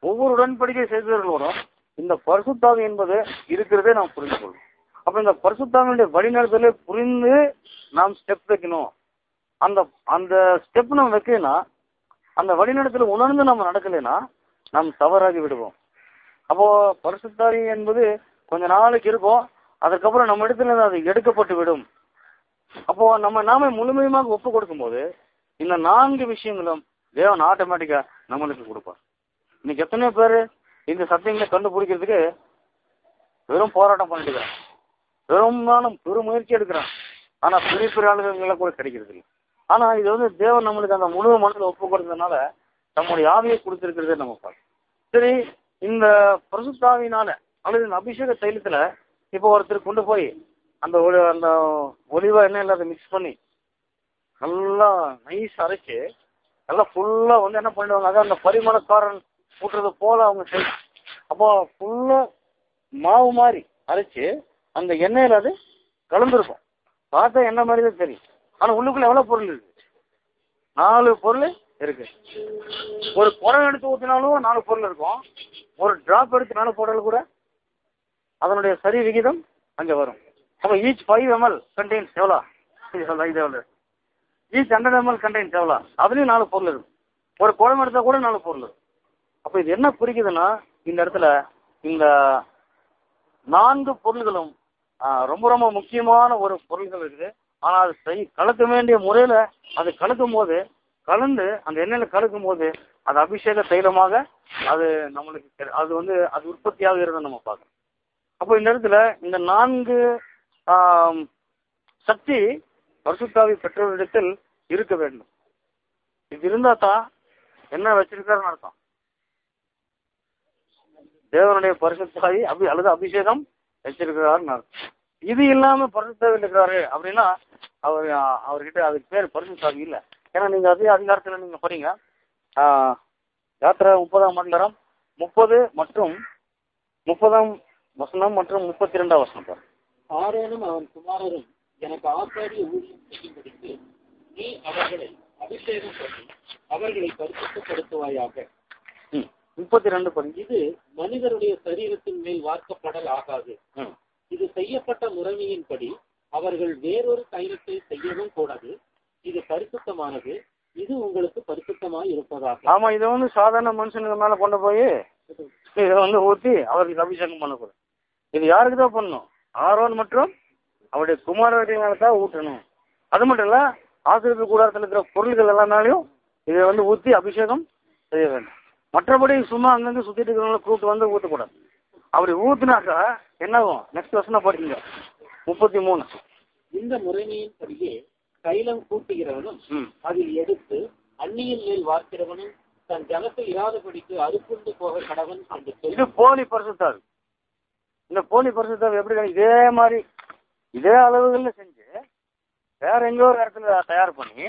ஒவ்வொரு உடன்படிக்கை செய்தவர்களோடும் இந்த பரிசுத்தாவி என்பது இருக்கிறதே நாம் புரிந்து கொள்ளும் அப்ப இந்த பரிசுத்தாவினுடைய வழிநடத்தலை புரிந்து நாம் ஸ்டெப் வைக்கணும் அந்த அந்த ஸ்டெப் நம்ம வைக்கலைன்னா அந்த வழிநடத்தல உணர்ந்து நம்ம நடக்கலைன்னா நாம் தவறாகி விடுவோம் அப்போ பரிசுத்தாவி என்பது கொஞ்ச நாளைக்கு இருக்கும் அதுக்கப்புறம் நம்ம இடத்துல அது எடுக்கப்பட்டு விடும் அப்போ நம்ம நாம முழுமையுமாக ஒப்பு கொடுக்கும்போது இந்த நான்கு விஷயங்களும் தேவன் ஆட்டோமேட்டிக்கா நம்மளுக்கு கொடுப்பார் இன்னைக்கு எத்தனையோ பேர் இந்த சத்தியங்களை கண்டுபிடிக்கிறதுக்கு வெறும் போராட்டம் பண்ணிட்டு இருக்காங்க. பெரும்பாலும் பெரும் முயற்சி எடுக்கிறான் ஆனா பெரிய பெரிய ஆளுகளை கூட கிடைக்கிறது இல்லை ஆனா இது வந்து தேவன் நம்மளுக்கு அந்த முழு மனதில் ஒப்பு கொடுத்ததுனால நம்முடைய ஆவியை கொடுத்திருக்கிறதே நம்ம பார்க்கணும் சரி இந்த பரிசுத்தாவினால அல்லது இந்த அபிஷேக தைலத்துல இப்போ ஒருத்தர் கொண்டு போய் அந்த ஒளி- அந்த ஒலிவா எண்ணெயில் அதை மிக்ஸ் பண்ணி நல்லா நைஸ் அரைச்சு நல்லா ஃபுல்லா வந்து என்ன பண்ணிடுவாங்க அதான் அந்த பரிமளக்காரன் ஊட்டுறது போல அவங்க செய்யும் அப்போ ஃபுல்லா மாவு மாதிரி அரைச்சு அந்த எண்ணெயில அது கலந்துருக்கும் பார்த்தா எண்ணெய் மாதிரி தான் தெரியும் ஆனா உள்ளுக்குள்ள எவ்வளவு பொருள் இருக்கு நாலு பொருள் இருக்கு ஒரு குடம் எடுத்து ஊத்தினாலும் நாலு பொருள் இருக்கும் ஒரு டிராப் எடுத்து மேல போட்டாலும் கூட அதனுடைய சரி விகிதம் அங்க வரும் அப்ப ஈச் ஃபைவ் எம்எல் கண்டெய்ன்ஸ் எவ்வளோ இது சொல்ல இது எவ்வளோ ஈச் ஹண்ட்ரட் எம்எல் கண்டெய்ன்ஸ் எவ்வளோ அதுலயும் நாலு பொருள் இருக்கும் ஒரு குடம் எடுத்தா கூட நாலு பொருள் இருக்கும் அப்ப இது என்ன குறிக்குதுன்னா இந்த இடத்துல இந்த நான்கு பொருள்களும் ஆ, ரொம்ப ரொம்ப முக்கியமான ஒரு பொருள்கள் இருக்குது ஆனா அது செய் கலக்க வேண்டிய முறையில அது கலக்கும் போது கலந்து அந்த எண்ணெயில கலக்கும் போது அது அபிஷேக தைலமாக அது நம்மளுக்கு தெரி- அது வந்து அது உற்பத்தி ஆகிறத நம்ம பார்க்கணும் அப்போ இந்த இடத்துல இந்த நான்கு ஆம், சக்தி பரிசுத்தாவி பெற்றோரிடத்தில் இருக்க வேண்டும் இது இருந்தா தான் என்ன வச்சிருக்காருன்னு அர்த்தம் தேவனுடைய பரிசுத்தாவி அபி அல்லது அபிஷேகம் வச்சிருக்கிறாருன்னு அர்த்தம் இது இல்லாம பரிசுத்தாவி இருக்கிறாரு அப்படின்னா அவர் அவர்கிட்ட அதுக்கு பேர் பரிசுத்தாவி இல்ல ஏன்னா நீங்க அதே அதிகாரத்துல நீங்க படிங்க ஆஹ், யாத்திரை முப்பதாம் மண்டலம் முப்பது மற்றும் முப்பதாம் வசனம் மற்றும் முப்பத்தி ரெண்டாம் வசனம் பாருங்க. ஆரோனும் அவன் குமாரரும் எனக்கு ஆசாரிய ஊழியம் செய்யும்படிக்கு நீ அவர்களை அபிஷேகம் பண்ணி அவர்களை பரிசுத்தப்படுத்துவாயாக ம். முப்பத்தி ரெண்டு படிங்க இது மனிதருடைய சரீரத்தின் மேல் வார்க்கப்படல் ஆகாது ம். இது செய்யப்பட்ட முறைமையின்படி அவர்கள் வேறொரு தைலத்தை செய்யவும் கூடாது இது பரிசுத்தமானது இது உங்களுக்கு பரிசுத்தமாய் இருப்பதாக ஆமா இதை வந்து சாதாரண மனுஷனுக்கு மேல கொண்டு போய் இதை வந்து ஊத்தி அவருக்கு அபிஷேகம் பண்ணக்கூடாது இது யாருக்கு தான் பண்ணணும் ஆரோன் மற்றும் அவருடைய குமாரவர்கள் மேல தான் ஊற்றணும் அது மட்டும் இல்ல ஆசிரியர் கூடாரத்தில் இருக்கிற பொருள்கள் எல்லாமேலையும் இதை வந்து ஊத்தி அபிஷேகம் செய்ய வேண்டும் மற்றபடி சும்மா அங்கங்க சுத்திட்டு இருக்கிறவங்களை கூப்பிட்டு வந்து ஊற்றக்கூடாது அப்படி ஊத்துனாக்கா என்ன ஆகும் நெக்ஸ்ட் வருஷம் படிங்க முப்பத்தி மூணு இந்த முறைமையின்படியே தைலம் கூட்டுகிறவனும் ம் அதில் எடுத்து அந்நியின் மேல் வார்க்கிறவனும் தன் ஜனத்தை இராதபடிக்கு அறுப்புண்டு போக கடவன் என்று சொல்லி இது போலி பரிசுத்தாவி இந்த போலி பரிசுத்தாவி எப்படி கிடைக்கும்? இதே மாதிரி இதே அளவுகள்ல செஞ்சு வேற எங்கோ ஒரு இடத்துல தயார் பண்ணி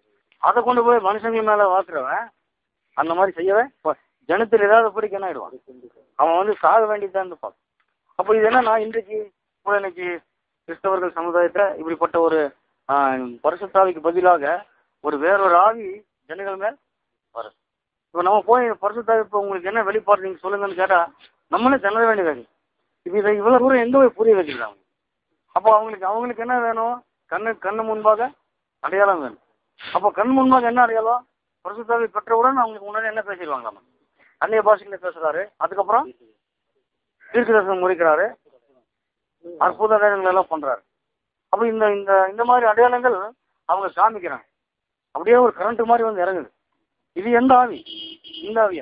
அதை கொண்டு போய் மனுஷங்க மேல வாக்குறவன் அந்த மாதிரி செய்யவே ப- ஜனத்தில் ஏதாவது பிடிக்க என்ன ஆயிடுவான் அவன் வந்து சாக வேண்டியதான் இருப்பான் அப்போ இது என்னன்னா இன்றைக்கு கூட இன்னைக்கு கிறிஸ்தவர்கள் சமுதாயத்துல இப்படிப்பட்ட ஒரு ஆஹ், பரிசுத்தாவிக்கு பதிலாக ஒரு வேறொரு ஆவி ஜனங்கள் மேல் வருது இப்போ நம்ம போய் பரிசுத்தாவி இப்போ உங்களுக்கு என்ன வெளிப்பாடு நீங்க சொல்லுங்கன்னு கேட்டா நம்மளே திணற வேண்டியது இப்போ இதை இவ்வளவு தூரம் எங்க போய் புரிய வைக்கலாம் அப்போ அவங்களுக்கு அவங்களுக்கு என்ன வேணும் கண்ணு கண்ணு முன்பாக அடையாளம் வேணும் அப்போ கண் முன்பாக என்ன அடையாளம் பரிசுத்தாவி பெற்றவுடன் அவங்களுக்கு முன்னாடி என்ன பேசிடுவாங்க நம்ம அந்நிய பாஷையில பேசுறாரு அதுக்கப்புறம் தீர்க்க தரிசனம் முறிக்கிறாரு அற்புத அடையாளங்கள் எல்லாம் பண்றாரு அப்ப இந்த இந்த இந்த மாதிரி அடையாளங்கள் அவங்க காமிக்கிறாங்க அப்படியே ஒரு கரண்ட் மாதிரி வந்து இறங்குது இது எந்த ஆவி இந்த ஆவியா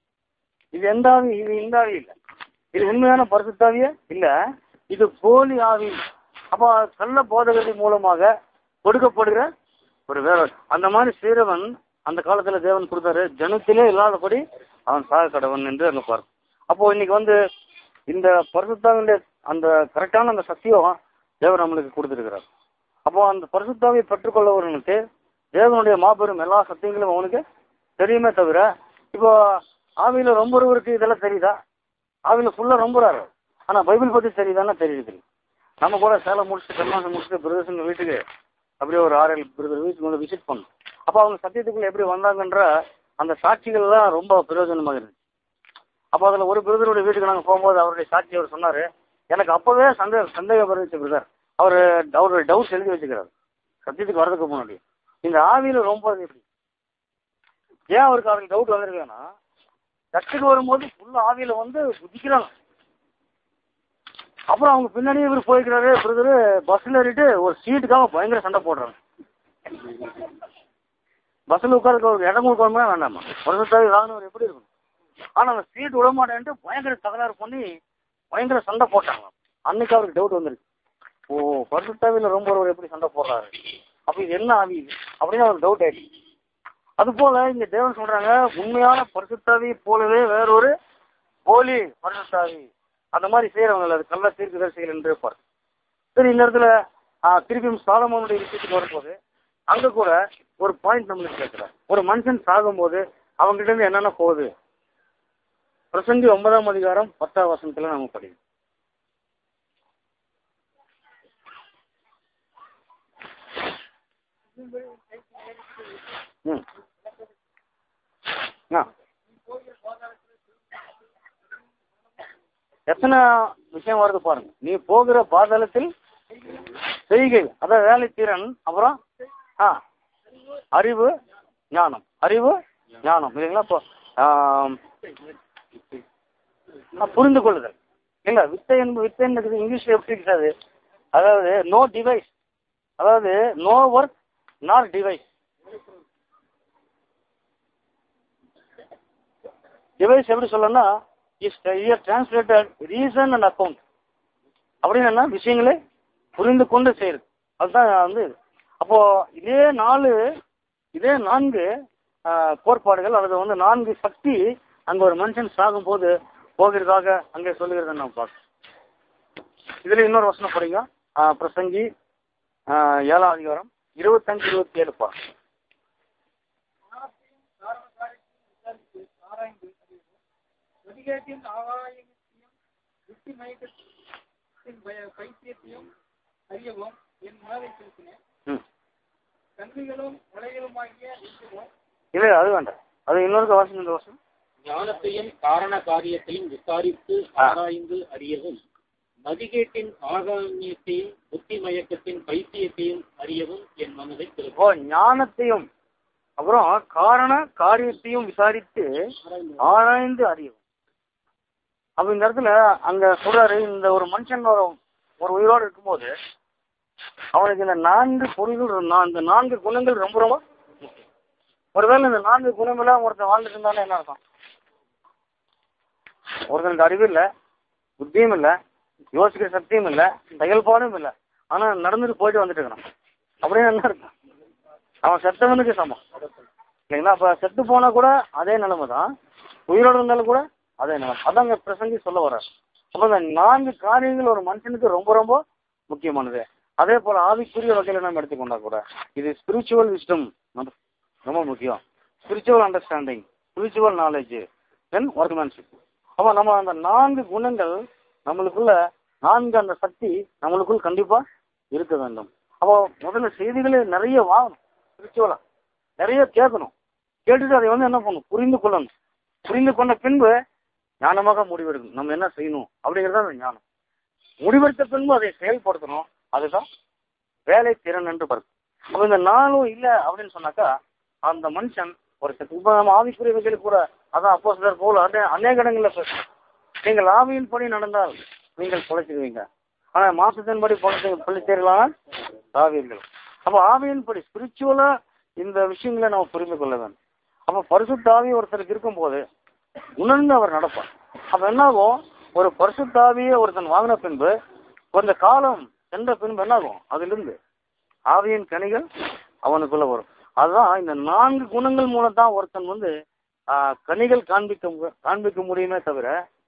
இது எந்த ஆவி இது இந்த ஆவி இல்ல இது உண்மையான பரிசுத்தாவியே இல்ல இது போலி ஆவி அப்ப கள்ள போதகத்தின் மூலமாக கொடுக்கப்படுகிற ஒரு வேற அந்த மாதிரி செய்றவன் அந்த காலத்துல தேவன் கொடுத்தாரு ஜனத்திலே இல்லாதபடி அவன் சாக கடவன் என்று அங்க பாரு அப்போ இன்னைக்கு வந்து இந்த பரிசுத்தாவினுடைய அந்த கரெக்டான அந்த சத்தியம் தேவன் நம்மளுக்கு கொடுத்துருக்கிறார் அப்போ அந்த பரிசுத்தாவை பெற்றுக்கொள்ளவர்களுக்கு தேவனுடைய மாபெரும் எல்லா சத்தியங்களும் அவனுக்கு தெரியுமே தவிர இப்போ ஆவியில ரொம்ப ஒருவருக்கு இதெல்லாம் தெரியுதா ஆவியில ஃபுல்லா ரொம்பறாரு ஆனா பைபிள் பத்தி தெரியுதான்னா தெரியுது நம்ம கூட சேலம் முடிச்சுட்டு கல்மாசம் முடிச்சுட்டு பிரதர்சன் வீட்டுக்கு அப்படியே ஒரு ஆறு ஏழு பிரதர் வீட்டுக்கு வந்து விசிட் பண்ணோம் அப்போ அவங்க சத்தியத்துக்குள்ள எப்படி வந்தாங்கன்ற அந்த சாட்சிகள் எல்லாம் ரொம்ப பிரயோஜனமாக இருந்துச்சு அப்போ அதுல ஒரு பிரதருடைய வீட்டுக்கு நாங்க போகும்போது அவருடைய சாட்சி அவர் சொன்னாரு எனக்கு அப்பவே சந்தேக சந்தேகம் வருது பிரதர் அவர் அவருடைய டவுட்ஸ் எழுதி வச்சுக்கிறாரு சத்தியத்துக்கு வர்றதுக்கு முன்னாடி இந்த ஆவியில ரொம்ப இது எப்படி ஏன் அவருக்கு அவருக்கு டவுட் வந்திருக்குன்னா சர்ச்சுக்கு வரும்போது ஃபுல் ஆவியில வந்து குதிக்கிறாங்க அப்புறம் அவங்க பின்னாடியே இவர் போய்க்கிறாரு பிரதரு பஸ்ல ஏறிட்டு ஒரு சீட்டுக்காக பயங்கர சண்டை போடுறாங்க பஸ்ல உட்கார்ந்து ஒரு இடம் கொடுக்கணுமே வேண்டாமா வருஷத்தாவி வாங்கினவர் எப்படி இருக்கும் ஆனா அந்த சீட் விட மாட்டேன்ட்டு பயங்கர தகராறு பண்ணி பயங்கர சண்டை போட்டாங்க அன்னைக்கு அவருக்கு டவுட் வந்துருக்கு ஓ பரிசுத்தாவில ரொம்ப ஒருவர் எப்படி சண்டை போடுறாரு அப்ப இது என்ன ஆவி அப்படின்னு அவருக்கு டவுட் ஆயிடுச்சு அது போல இங்க தேவன் சொல்றாங்க உண்மையான பரிசுத்தாவி போலவே வேறொரு போலி பரிசுத்தாவி அந்த மாதிரி செய்யறவங்க அது கள்ள தீர்க்கதரிசிகள் என்று இருப்பார் சரி இந்த இடத்துல ஆ, திருப்பியும் சாலமோனுடைய விஷயத்துக்கு வரும்போது அங்க கூட ஒரு பாயிண்ட் நம்மளுக்கு கேட்கிறார் ஒரு மனுஷன் சாகும்போது அவங்ககிட்ட இருந்து என்னென்ன போகுது பிரசங்கி ஒன்பதாம் அதிகாரம் பத்தாம் வசனத்துல நம்ம படிக்கணும் ம் ஆ எத்தனை விஷயம் வருது பாருங்க நீ போகிற பாதாளத்தில் செய்கை அதான் வேலை திறன் அப்புறம் ஆ அறிவு ஞானம் அறிவு ஞானம் இல்லைங்களா இப்போ ஆம், ஆ, புரிந்து கொள்ளுதல் இல்ல வித்தை என்பது வித்தை என்பது இங்கிலீஷ்ல எப்படி இருக்காது அதாவது நோ டிவைஸ் அதாவது no work not device device எப்படி சொல்லணும்னா is year translated reason and account அப்படின்னு என்ன விஷயங்களை புரிந்து கொண்டு செய்யுது அதுதான் வந்து இது. அப்போ இதே நாலு இதே நான்கு ஆஹ், கோட்பாடுகள் அல்லது வந்து நான்கு சக்தி அங்க ஒரு மனுஷன் சாகும் போது போகிறதாக அங்கே சொல்லுகிறத நம்ம பார்க்கணும் இதுல இன்னொரு வசனம் படிங்க ஆஹ், பிரசங்கி ஆஹ், ஏழாம் அதிகாரம் இருபத்தஞ்சு இருபத்தி ஏழு பாருங்க வடிகேட்டின் ஆகாயத்தையும் புத்தி மயக்கத்தின் பய- பைத்தியத்தையும் அறியவும் என் மனதை செலுத்தினேன் ம் கண்ணிகளும் வலைகளுமாகிய விஷயமும் இல்ல அது வேண்டாம் அது இன்னொரு வாசம் இந்த வாசம் ஞானத்தையும் காரண காரியத்தையும் விசாரித்து ஆ. ஆராய்ந்து அறியவும் மதிகேட்டின் ஆகாமியத்தையும் புத்தி மயக்கத்தின் பைத்தியத்தையும் அறியவும் என் மனதை இப்போ திருப்ப ஞானத்தையும் அப்புறம் காரண காரியத்தையும் விசாரித்து ஆராய்ந்து அறியும் அப்ப இந்த இடத்துல அங்க சொல்றாரு இந்த ஒரு மனுஷன் ஒரு ஒரு உயிரோடு இருக்கும்போது அவனுக்கு இந்த நான்கு பொருள்கள் இருந்தா இந்த நான்கு குணங்கள் ரொம்ப ரொம்ப முக்கியம். ஒருவேளை இந்த நான்கு குணமெல்லாம் ஒருத்தன் வாழ்ந்துட்டு இருந்தாலும் என்ன அர்த்தம் ஒருத்தனுக்கு அறிவு இல்ல புத்தியும் இல்ல யோசிக்கிற சக்தியும் இல்ல செயல்பாடும் இல்ல ஆனா நடந்துட்டு போயிட்டு வந்துட்டு இருக்கிறான் அப்படின்னு என்ன அர்த்தம் அவன் செத்தவனுக்கு சமம் இல்லைங்களா அப்ப செத்து போனா கூட அதே நிலைமை தான் உயிரோடு இருந்தாலும் கூட அதே நிலைமை அதாங்க பிரசங்கி சொல்ல வர்றார் அப்ப இந்த நான்கு காரியங்கள் ஒரு மனுஷனுக்கு ரொம்ப ரொம்ப முக்கியமானது அதே போல ஆவிக்குரிய வகையில நம்ம எடுத்துக்கொண்டா கூட இது ஸ்பிரிச்சுவல் விஸ்டம் ரொம்ப முக்கியம் spiritual understanding spiritual knowledge then workmanship அப்ப நம்ம அந்த நான்கு குணங்கள் நம்மளுக்குள்ள நான்கு அந்த சக்தி நம்மளுக்குள் கண்டிப்பா இருக்க வேண்டும் அப்போ முதல்ல செய்திகளை நிறைய வாங்கணும் ஸ்பிரிச்சுவலா நிறைய கேட்கணும் கேட்டுட்டு அதை வந்து என்ன பண்ணணும் புரிந்து கொள்ளணும் புரிந்து கொண்ட பின்பு ஞானமாக முடிவெடுக்கணும் நம்ம என்ன செய்யணும் அப்படிங்கிறது அந்த ஞானம் முடிவெடுத்த பின்பு அதை செயல்படுத்தணும் அதுதான் வேலை திறன் என்று பருது அப்ப இந்த நாளும் இல்ல அப்படின்னு சொன்னாக்கா அந்த மனுஷன் ஒரு செத்து இப்ப நம்ம ஆவிக்குரியவைகள் கூட அதான் அப்போ சிலர் போல அதே அநேக இடங்கள்ல பேசுறோம் நீங்கள் ஆவியின் படி நடந்தால் நீங்கள் பொழைச்சிடுவீங்க ஆனா மாசத்தின் படி பொழைச்சி பொழைச்சீர்களானால் ஆவியர்கள் அப்ப ஆவியின் படி ஸ்பிரிச்சுவலா இந்த விஷயங்களை நம்ம புரிந்து கொள்ள வேண்டும் அப்ப பரிசுத்த ஆவி ஒருத்தருக்கு இருக்கும்போது உணர்ந்து அவர் நடப்பார் அப்ப என்னாகும் ஒரு பரிசுத்தாவியை ஒருத்தன் வாங்கின பின்பு கொஞ்ச காலம் சென்ற பின்பு என்னாகும் அதிலிருந்து ஆவியின் கனிகள் அவனுக்குள்ள வரும் அதுதான் இந்த நான்கு குணங்கள் மூலம் தான் ஒருத்தன் வந்து ஆஹ், கனிகள் காண்பிக்க மு- காண்பிக்க முடியுமே தவிர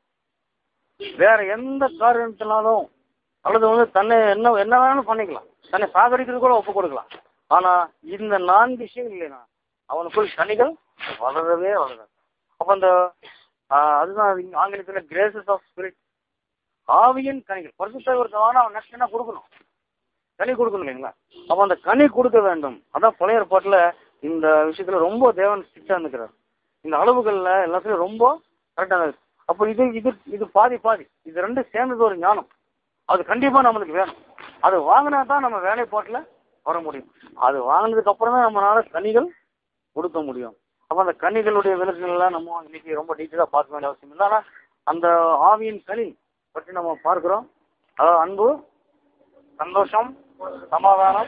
வேற எந்த காரணத்தினாலும் அல்லது வந்து தன்னை என்ன என்ன வேணாலும் பண்ணிக்கலாம் தன்னை சாகடிக்கிறது கூட ஒப்பு கொடுக்கலாம் ஆனா இந்த நான்கு விஷயம் இல்லைனா அவனுக்குள் கனிகள் வளரவே வளராது அப்ப அந்த ஆஹ், அதுதான் இங்க ஆங்கிலத்துல கிரேசஸ் ஆஃப் ஸ்பிரிட் ஆவியின் கனிகள் பரிசுத்த ஒரு அவன் நெக்ஸ்ட் என்ன கொடுக்கணும் கனி கொடுக்கணும் இல்லைங்களா அப்ப அந்த கனி கொடுக்க வேண்டும் அதான் பழைய ஏற்பாட்டுல இந்த விஷயத்துல ரொம்ப தேவன் ஸ்ட்ரிக்டா இருக்கிறார் இந்த அளவுகள்ல எல்லாத்துலயும் ரொம்ப கரெக்டா அப்போ இது இது இது பாதி பாதி இது ரெண்டும் சேர்ந்தது ஒரு ஞானம் அது கண்டிப்பா நம்மளுக்கு வேணும் அது வாங்கினா தான் நம்ம வேலைப்பாட்டுல வர முடியும் அது வாங்கினதுக்கு அப்புறம் தான் நம்மளால கனிகள் கொடுக்க முடியும் அப்ப அந்த கனிகளுடைய விளக்குகள் எல்லாம் நம்ம இன்னைக்கு ரொம்ப டீட்டெயிலா பார்க்க வேண்டிய அவசியம் இல்லை ஆனா அந்த ஆவியின் கனி பற்றி நம்ம பார்க்கிறோம் அதாவது அன்பு சந்தோஷம் சமாதானம்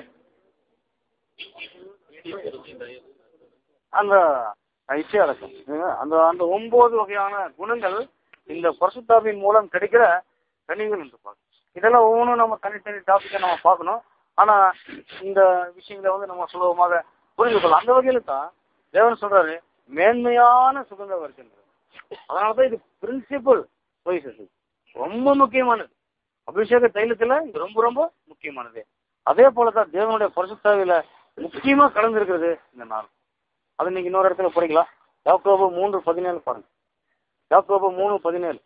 அந்த இச்சை அடக்கம் இல்லைங்களா? அந்த அந்த ஒன்பது வகையான குணங்கள் இந்த பரிசுத்தாவின் மூலம் கிடைக்கிற கனிகள் என்று பார்க்கணும் இதெல்லாம் ஒவ்வொன்றும் நம்ம தனித்தனி டாபிக்கை நம்ம பார்க்கணும் ஆனா இந்த விஷயங்களை வந்து நம்ம சுலபமாக புரிந்து கொள்ளலாம் அந்த வகையில தான் தேவன் சொல்றாரு மேன்மையான சுகந்த வருகின்றது அதனாலதான் இது பிரின்சிபல் வைசஸ் ரொம்ப முக்கியமானது அபிஷேக தைலத்துல இது ரொம்ப ரொம்ப முக்கியமானது அதே போலதான் தேவனுடைய பரிசுத்தாவில முக்கியமா கலந்துருக்கிறது இந்த நாள் அது நீங்க இன்னொரு இடத்துல படிக்கலாம் யாக்கோபு மூன்று பதினேழு பாருங்க யாக்கோபு மூணு பதினேழு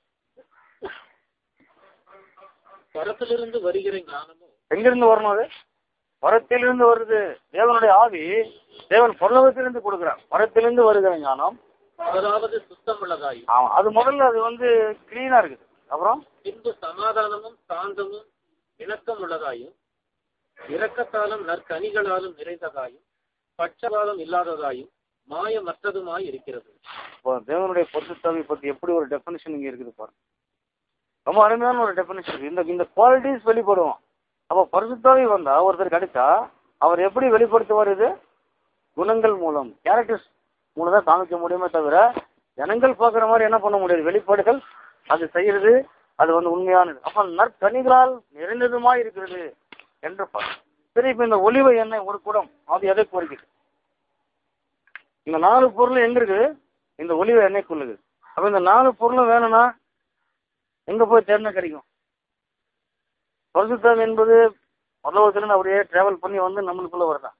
பரத்திலிருந்து வருகிற ஞானமும் எங்கிருந்து வரணும் அது வரத்திலிருந்து வருது தேவனுடைய ஆவி தேவன் பரலோகத்திலிருந்து கொடுக்கிறார் வரத்திலிருந்து வருகிற ஞானம் அதாவது சுத்தமுள்ளதாயும் ஆமா அது முதல்ல அது வந்து கிளீனா இருக்குது அப்புறம் பின்பு சமாதானமும் சாந்தமும் இணக்கம் உள்ளதாயும் இரக்கத்தாலும் நற்கனிகளாலும் நிறைந்ததாயும் பட்சபாதம் இல்லாததாயும் மாயமற்றதுமாய் இருக்கிறது இப்போ தேவனுடைய பரிசுத்தாவி பத்தி எப்படி ஒரு டெஃபினிஷன் இங்க இருக்குது பாருங்க ரொம்ப அருமையான ஒரு டெஃபினிஷன் இருக்கு இந்த இந்த குவாலிட்டிஸ் வெளிப்படுவோம் அப்போ பரிசுத்தாவி வந்தா ஒருத்தர் கிடைச்சா அவர் எப்படி வெளிப்படுத்துவார் இது குணங்கள் மூலம் கேரக்டர்ஸ் மூலம் தான் காமிக்க முடியுமே தவிர ஜனங்கள் பார்க்குற மாதிரி என்ன பண்ண முடியாது வெளிப்பாடுகள் அது செய்யறது அது வந்து உண்மையானது அப்ப நற்கனிகளால் நிறைந்ததுமா இருக்கிறது என்று பாருங்க சரி இப்ப இந்த ஒலிவ எண்ணெய் ஒரு குடம் அது எதை குறிக்குது இந்த நாலு பொருள் எங்க இருக்குது இந்த ஒலிவ எண்ணெய்க்குள்ளது அப்ப இந்த நாலு பொருளும் வேணும்னா எங்க போய் தேர்ந்தா கிடைக்கும் பரிசுத்தம் என்பது பல்லவத்திலிருந்து அப்படியே டிராவல் பண்ணி வந்து நம்மளுக்குள்ள வருதா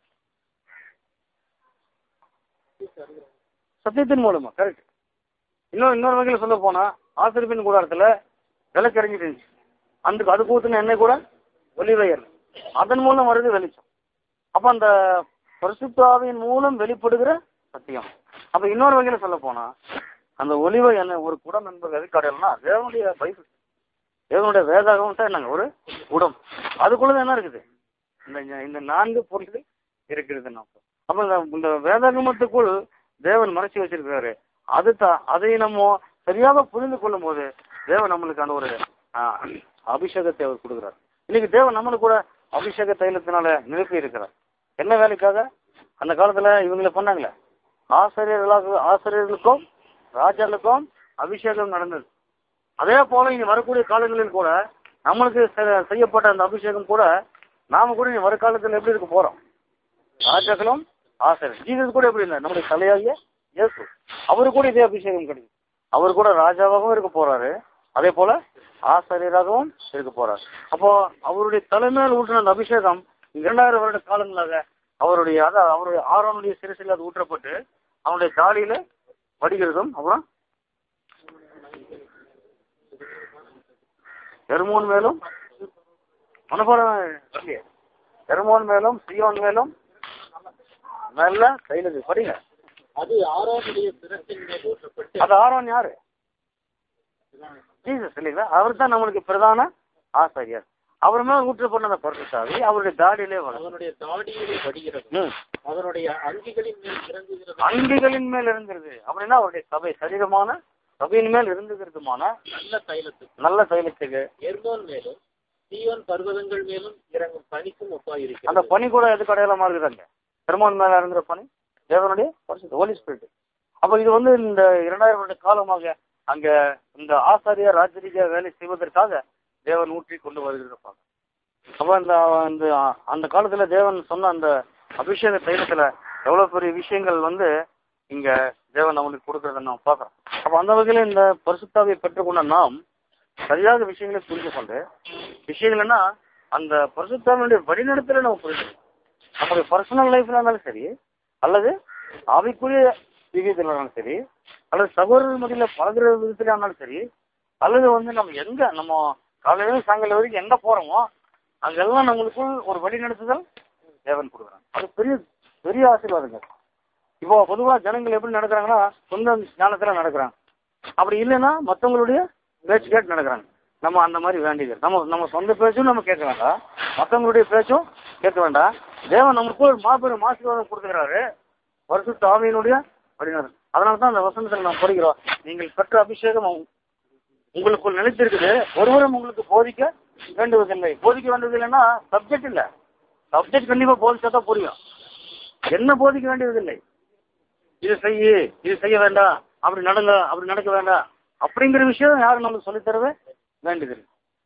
சத்தியத்தின் மூலமா கரெக்ட் இன்னும் இன்னொரு வகையில் சொல்ல போனா ஆசிரியப்பின் கூடாரத்துல விளக்கு இறங்கிட்டு இருந்துச்சு அந்த அது ஊத்துன எண்ணெய் கூட ஒலிவயல் அதன் மூலம் வருது வெளிச்சம் அப்ப அந்த பரிசுத்தாவின் மூலம் வெளிப்படுகிற சத்தியம் அப்ப இன்னொரு வகையில சொல்ல போனா அந்த ஒலிவ எண்ணெய் ஒரு குடம் என்பது எதுக்கு அடையலன்னா தேவனுடைய பைபிள் தேவனுடைய வேதாகம் தான் என்னங்க ஒரு குடம் அதுக்குள்ள என்ன இருக்குது இந்த இந்த நான்கு பொருட்கள் இருக்கிறது நம்ம அப்ப இந்த இந்த வேதாகமத்துக்குள் தேவன் மறைச்சு வச்சிருக்கிறாரு அதுதான் அதை நம்ம சரியாக புரிந்து கொள்ளும் போது தேவன் நம்மளுக்கு அந்த ஒரு ஆஹ், அபிஷேகத்தை அவர் கொடுக்கிறார் இன்னைக்கு தேவன் நம்மளுக்கு கூட அபிஷேக தைலத்தினால நிரப்பி இருக்கிறார் என்ன வேலைக்காக அந்த காலத்துல இவங்களை பண்ணாங்களே ஆசிரியர்களாக ஆசிரியர்களுக்கும் ராஜாக்களுக்கும் அபிஷேகம் நடந்தது அதே போல இனி வரக்கூடிய காலங்களில் கூட நம்மளுக்கு செ- செய்யப்பட்ட அந்த அபிஷேகம் கூட நாம கூட இனி வருக்காலத்தில் எப்படி இருக்க போறோம் ராஜாக்களும் ஆசிரியர் ஜீசஸ் கூட எப்படி இல்லை நம்முடைய தலையாகிய இயேசு அவரு கூட இதே அபிஷேகம் கிடைக்கும் அவர் கூட ராஜாவாகவும் இருக்க போறாரு அதே போல ஆசிரியராகவும் இருக்க போறாரு அப்போ அவருடைய தலைமையில் ஊற்றின அந்த அபிஷேகம் இரண்டாயிரம் வருட காலங்களாக அவருடைய அதான் அவருடைய ஆரோனுடைய சிறுசில் அது ஊற்றப்பட்டு அவனுடைய தாடியில வடிகிறதும் அப்புறம் எருமோன் மேலும் மனப்பாடம் இல்லையே எருமோன் மேலும் சியோன் மேலும் நல்ல கையில படிங்க அது ஆரோனுடைய சிரத்தின் மேல் ஊற்றப்பட்டு அது ஆரோன் யாரு ஜீசஸ் இல்லைங்களா அவர் தான் நம்மளுக்கு பிரதான ஆசாரியர் அவர் மேல ஊற்றப்பட்ட அந்த பரிசுத்தாவி அவருடைய தாடியிலே வரும் அவனுடைய தாடியிலே வடிகிறது ம். அவனுடைய அங்கிகளின் மேல் இறங்குகிறது அங்கிகளின் மேல் இருந்திருது அப்படின்னா அவருடைய சபை சரீரமான சபையின் மேல் இருந்துகிறதுமான நல்ல தைலத்துக்கு நல்ல தைலத்துக்கு எர்மோன் மேலும் சீயோன் பர்வதங்கள் மேலும் இறங்கும் பனிக்கும் அந்த ஒப்பாயிருக்கிறது பனி கூட எதுக்கு அடையாளமா இருக்குதாங்க பெருமான் மேல இருக்கிற பனி தேவனுடைய பரிசுத்த ஹோலி ஸ்பிரிட் அப்ப இது வந்து இந்த இரண்டாயிரம் வருட காலமாக அங்க இந்த ஆசாரிய ராஜரீக வேலை செய்வதற்காக தேவன் ஊற்றி கொண்டு வருகிறது பாருங்க. அப்ப அந்த அந்த அந்த காலத்துல தேவன் சொன்ன அந்த அபிஷேக தைலத்துல எவ்வளவு பெரிய விஷயங்கள் வந்து இங்க தேவன் நம்மளுக்கு கொடுக்கறத நம்ம பார்க்கறோம் அப்ப அந்த வகையில இந்த பரிசுத்தாவை பெற்றுக்கொண்ட நாம் சரியாக விஷயங்களை புரிந்து கொண்டு விஷயங்கள்னா அந்த பரிசுத்தாவினுடைய வழிநடத்தல நம்ம புரிஞ்சுக்கணும் நம்முடைய பர்சனல் லைஃப்ல இருந்தாலும் சரி அல்லது ஆவிக்குரிய ஜீவியத்தில் இருந்தாலும் சரி அல்லது சகோதரர் மத்தியில பழகுற விதத்துல இருந்தாலும் சரி அல்லது வந்து நம்ம எங்க நம்ம காலையில சாயங்காலம் வரைக்கும் எங்க போறோமோ அங்கெல்லாம் நம்மளுக்குள் ஒரு வழி நடத்துதல் தேவன் கொடுக்குறாங்க அது பெரிய பெரிய ஆசீர்வாதங்க இப்போ பொதுவா ஜனங்கள் எப்படி நடக்கிறாங்கன்னா சொந்த ஞானத்துல நடக்கிறாங்க அப்படி இல்லைன்னா மற்றவங்களுடைய பேச்சு கேட்டு நடக்கிறாங்க நம்ம அந்த மாதிரி வேண்டியது நம்ம நம்ம சொந்த பேச்சும் நம்ம கேட்க வேண்டாம் மற்றவங்களுடைய பேச்சும் கேட்க வேண்டாம் தேவன் நமக்கு ஒரு மாபெரும் ஆசீர்வாதம் கொடுத்துக்கிறாரு வருஷத்து ஆவியினுடைய அப்படின்னாரு அதனால தான் அந்த வசனத்தில் நாம் படிக்கிறோம் நீங்கள் பெற்ற அபிஷேகம் உங்க- உங்களுக்குள் நிலைத்திருக்குது ஒருவரும் உங்களுக்கு போதிக்க வேண்டுவதில்லை போதிக்க வேண்டுவதில்லைன்னா சப்ஜெக்ட் இல்ல சப்ஜெக்ட் கண்டிப்பா போதிச்சா தான் புரியும் என்ன போதிக்க வேண்டியதில்லை இது செய்யு இது செய்ய வேண்டாம் அப்படி நடங்க அப்படி நடக்க வேண்டாம் அப்படிங்கிற விஷயம் யாரும் நமக்கு சொல்லித் தரவே வேண்டியதில்லை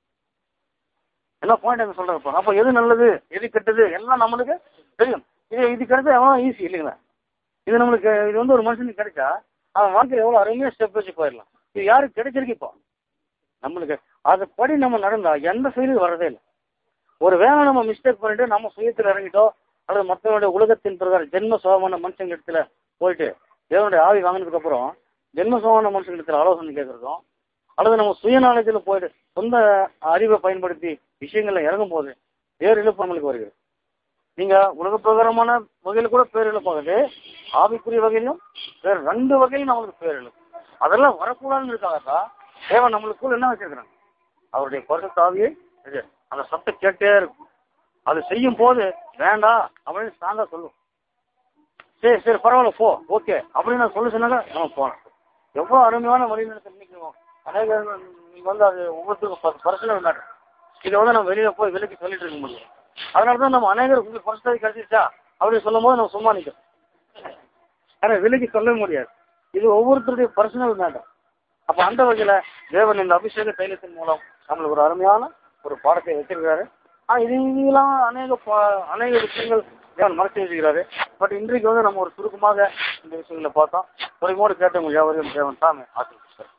என்ன பாயிண்ட் அங்க சொல்றப்ப அப்ப எது நல்லது எது கெட்டது எல்லாம் நம்மளுக்கு தெரியும் இது இது கிடைச்சா எவ்வளவு ஈஸி இல்லைங்களா இது நம்மளுக்கு இது வந்து ஒரு மனுஷனுக்கு கிடைச்சா அவன் வாழ்க்கையில எவ்வளவு அருமையா ஸ்டெப் வச்சு போயிடலாம் இது யாருக்கு கிடைச்சிருக்கு இப்போ நம்மளுக்கு அதுபடி நம்ம நடந்தா எந்த செயலும் வரதே இல்லை ஒரு வேளை நம்ம மிஸ்டேக் பண்ணிட்டு நம்ம சுயத்தில் இறங்கிட்டோம் அல்லது மற்றவனுடைய உலகத்தின் பிரகாரம் ஜென்ம சோகமான மனுஷங்க இடத்துல போயிட்டு தேவனுடைய ஆவி வாங்கினதுக்கு அப்புறம் ஜென்ம சோகமான மனுஷங்க இடத்துல ஆலோசனை கேட்கறதும் அல்லது நம்ம சுயநாலேஜில் போயிட்டு சொந்த அறிவை பயன்படுத்தி விஷயங்கள்ல இறங்கும் போது வேறு இழப்பு நம்மளுக்கு வருகிறது நீங்க உலக பிரகாரமான வகையில கூட பேரிழப்பாகுது ஆவிக்குரிய வகையிலும் வேற ரெண்டு வகையிலும் நம்மளுக்கு பேரிழப்பு அதெல்லாம் வரக்கூடாதுன்னு இருக்காங்கக்கா தேவன் நம்மளுக்குள்ள என்ன வச்சிருக்கிறாங்க அவருடைய பரிசுத்த ஆவியை இது அந்த சத்தம் கேட்டே இருக்கும் அது செய்யும் போது வேண்டாம் அப்படின்னு ஸ்ட்ராங்கா சொல்லும் சரி சரி பரவாயில்ல போ ஓகே அப்படின்னு நான் சொல்ல சொன்னாங்க நம்ம போனோம் எவ்வளவு அருமையான வழிநடத்த நிற்கிறோம் அநேக நீங்க வந்து அது ஒவ்வொருத்தருக்கும் பர்சனல் மேட்டர் இதை வந்து நம்ம வெளியில போய் விலைக்கு சொல்லிட்டு இருக்க முடியும் அதனால தான் நம்ம அநேகர் உங்களுக்கு பர்சனல் கிடைச்சிச்சா அப்படின்னு சொல்லும் போது நம்ம சும்மா நிற்கும் ஆனா விலைக்கு சொல்ல முடியாது இது ஒவ்வொருத்தருடைய பர்சனல் மேட்டர் அப்ப அந்த வகையில தேவன் இந்த அபிஷேக தைலத்தின் மூலம் நம்மளுக்கு ஒரு அருமையான ஒரு பாடத்தை வச்சிருக்காரு ஆனா இது இதெல்லாம் அநேக பா- அநேக விஷயங்கள் தேவன் மறைச்சு வச்சுக்கிறாரு பட் இன்றைக்கு வந்து நம்ம ஒரு சுருக்கமாக இந்த விஷயங்களை பார்த்தோம் குறைமோடு கேட்டவங்க யாவரையும் தேவன் தான் ஆசிரியர்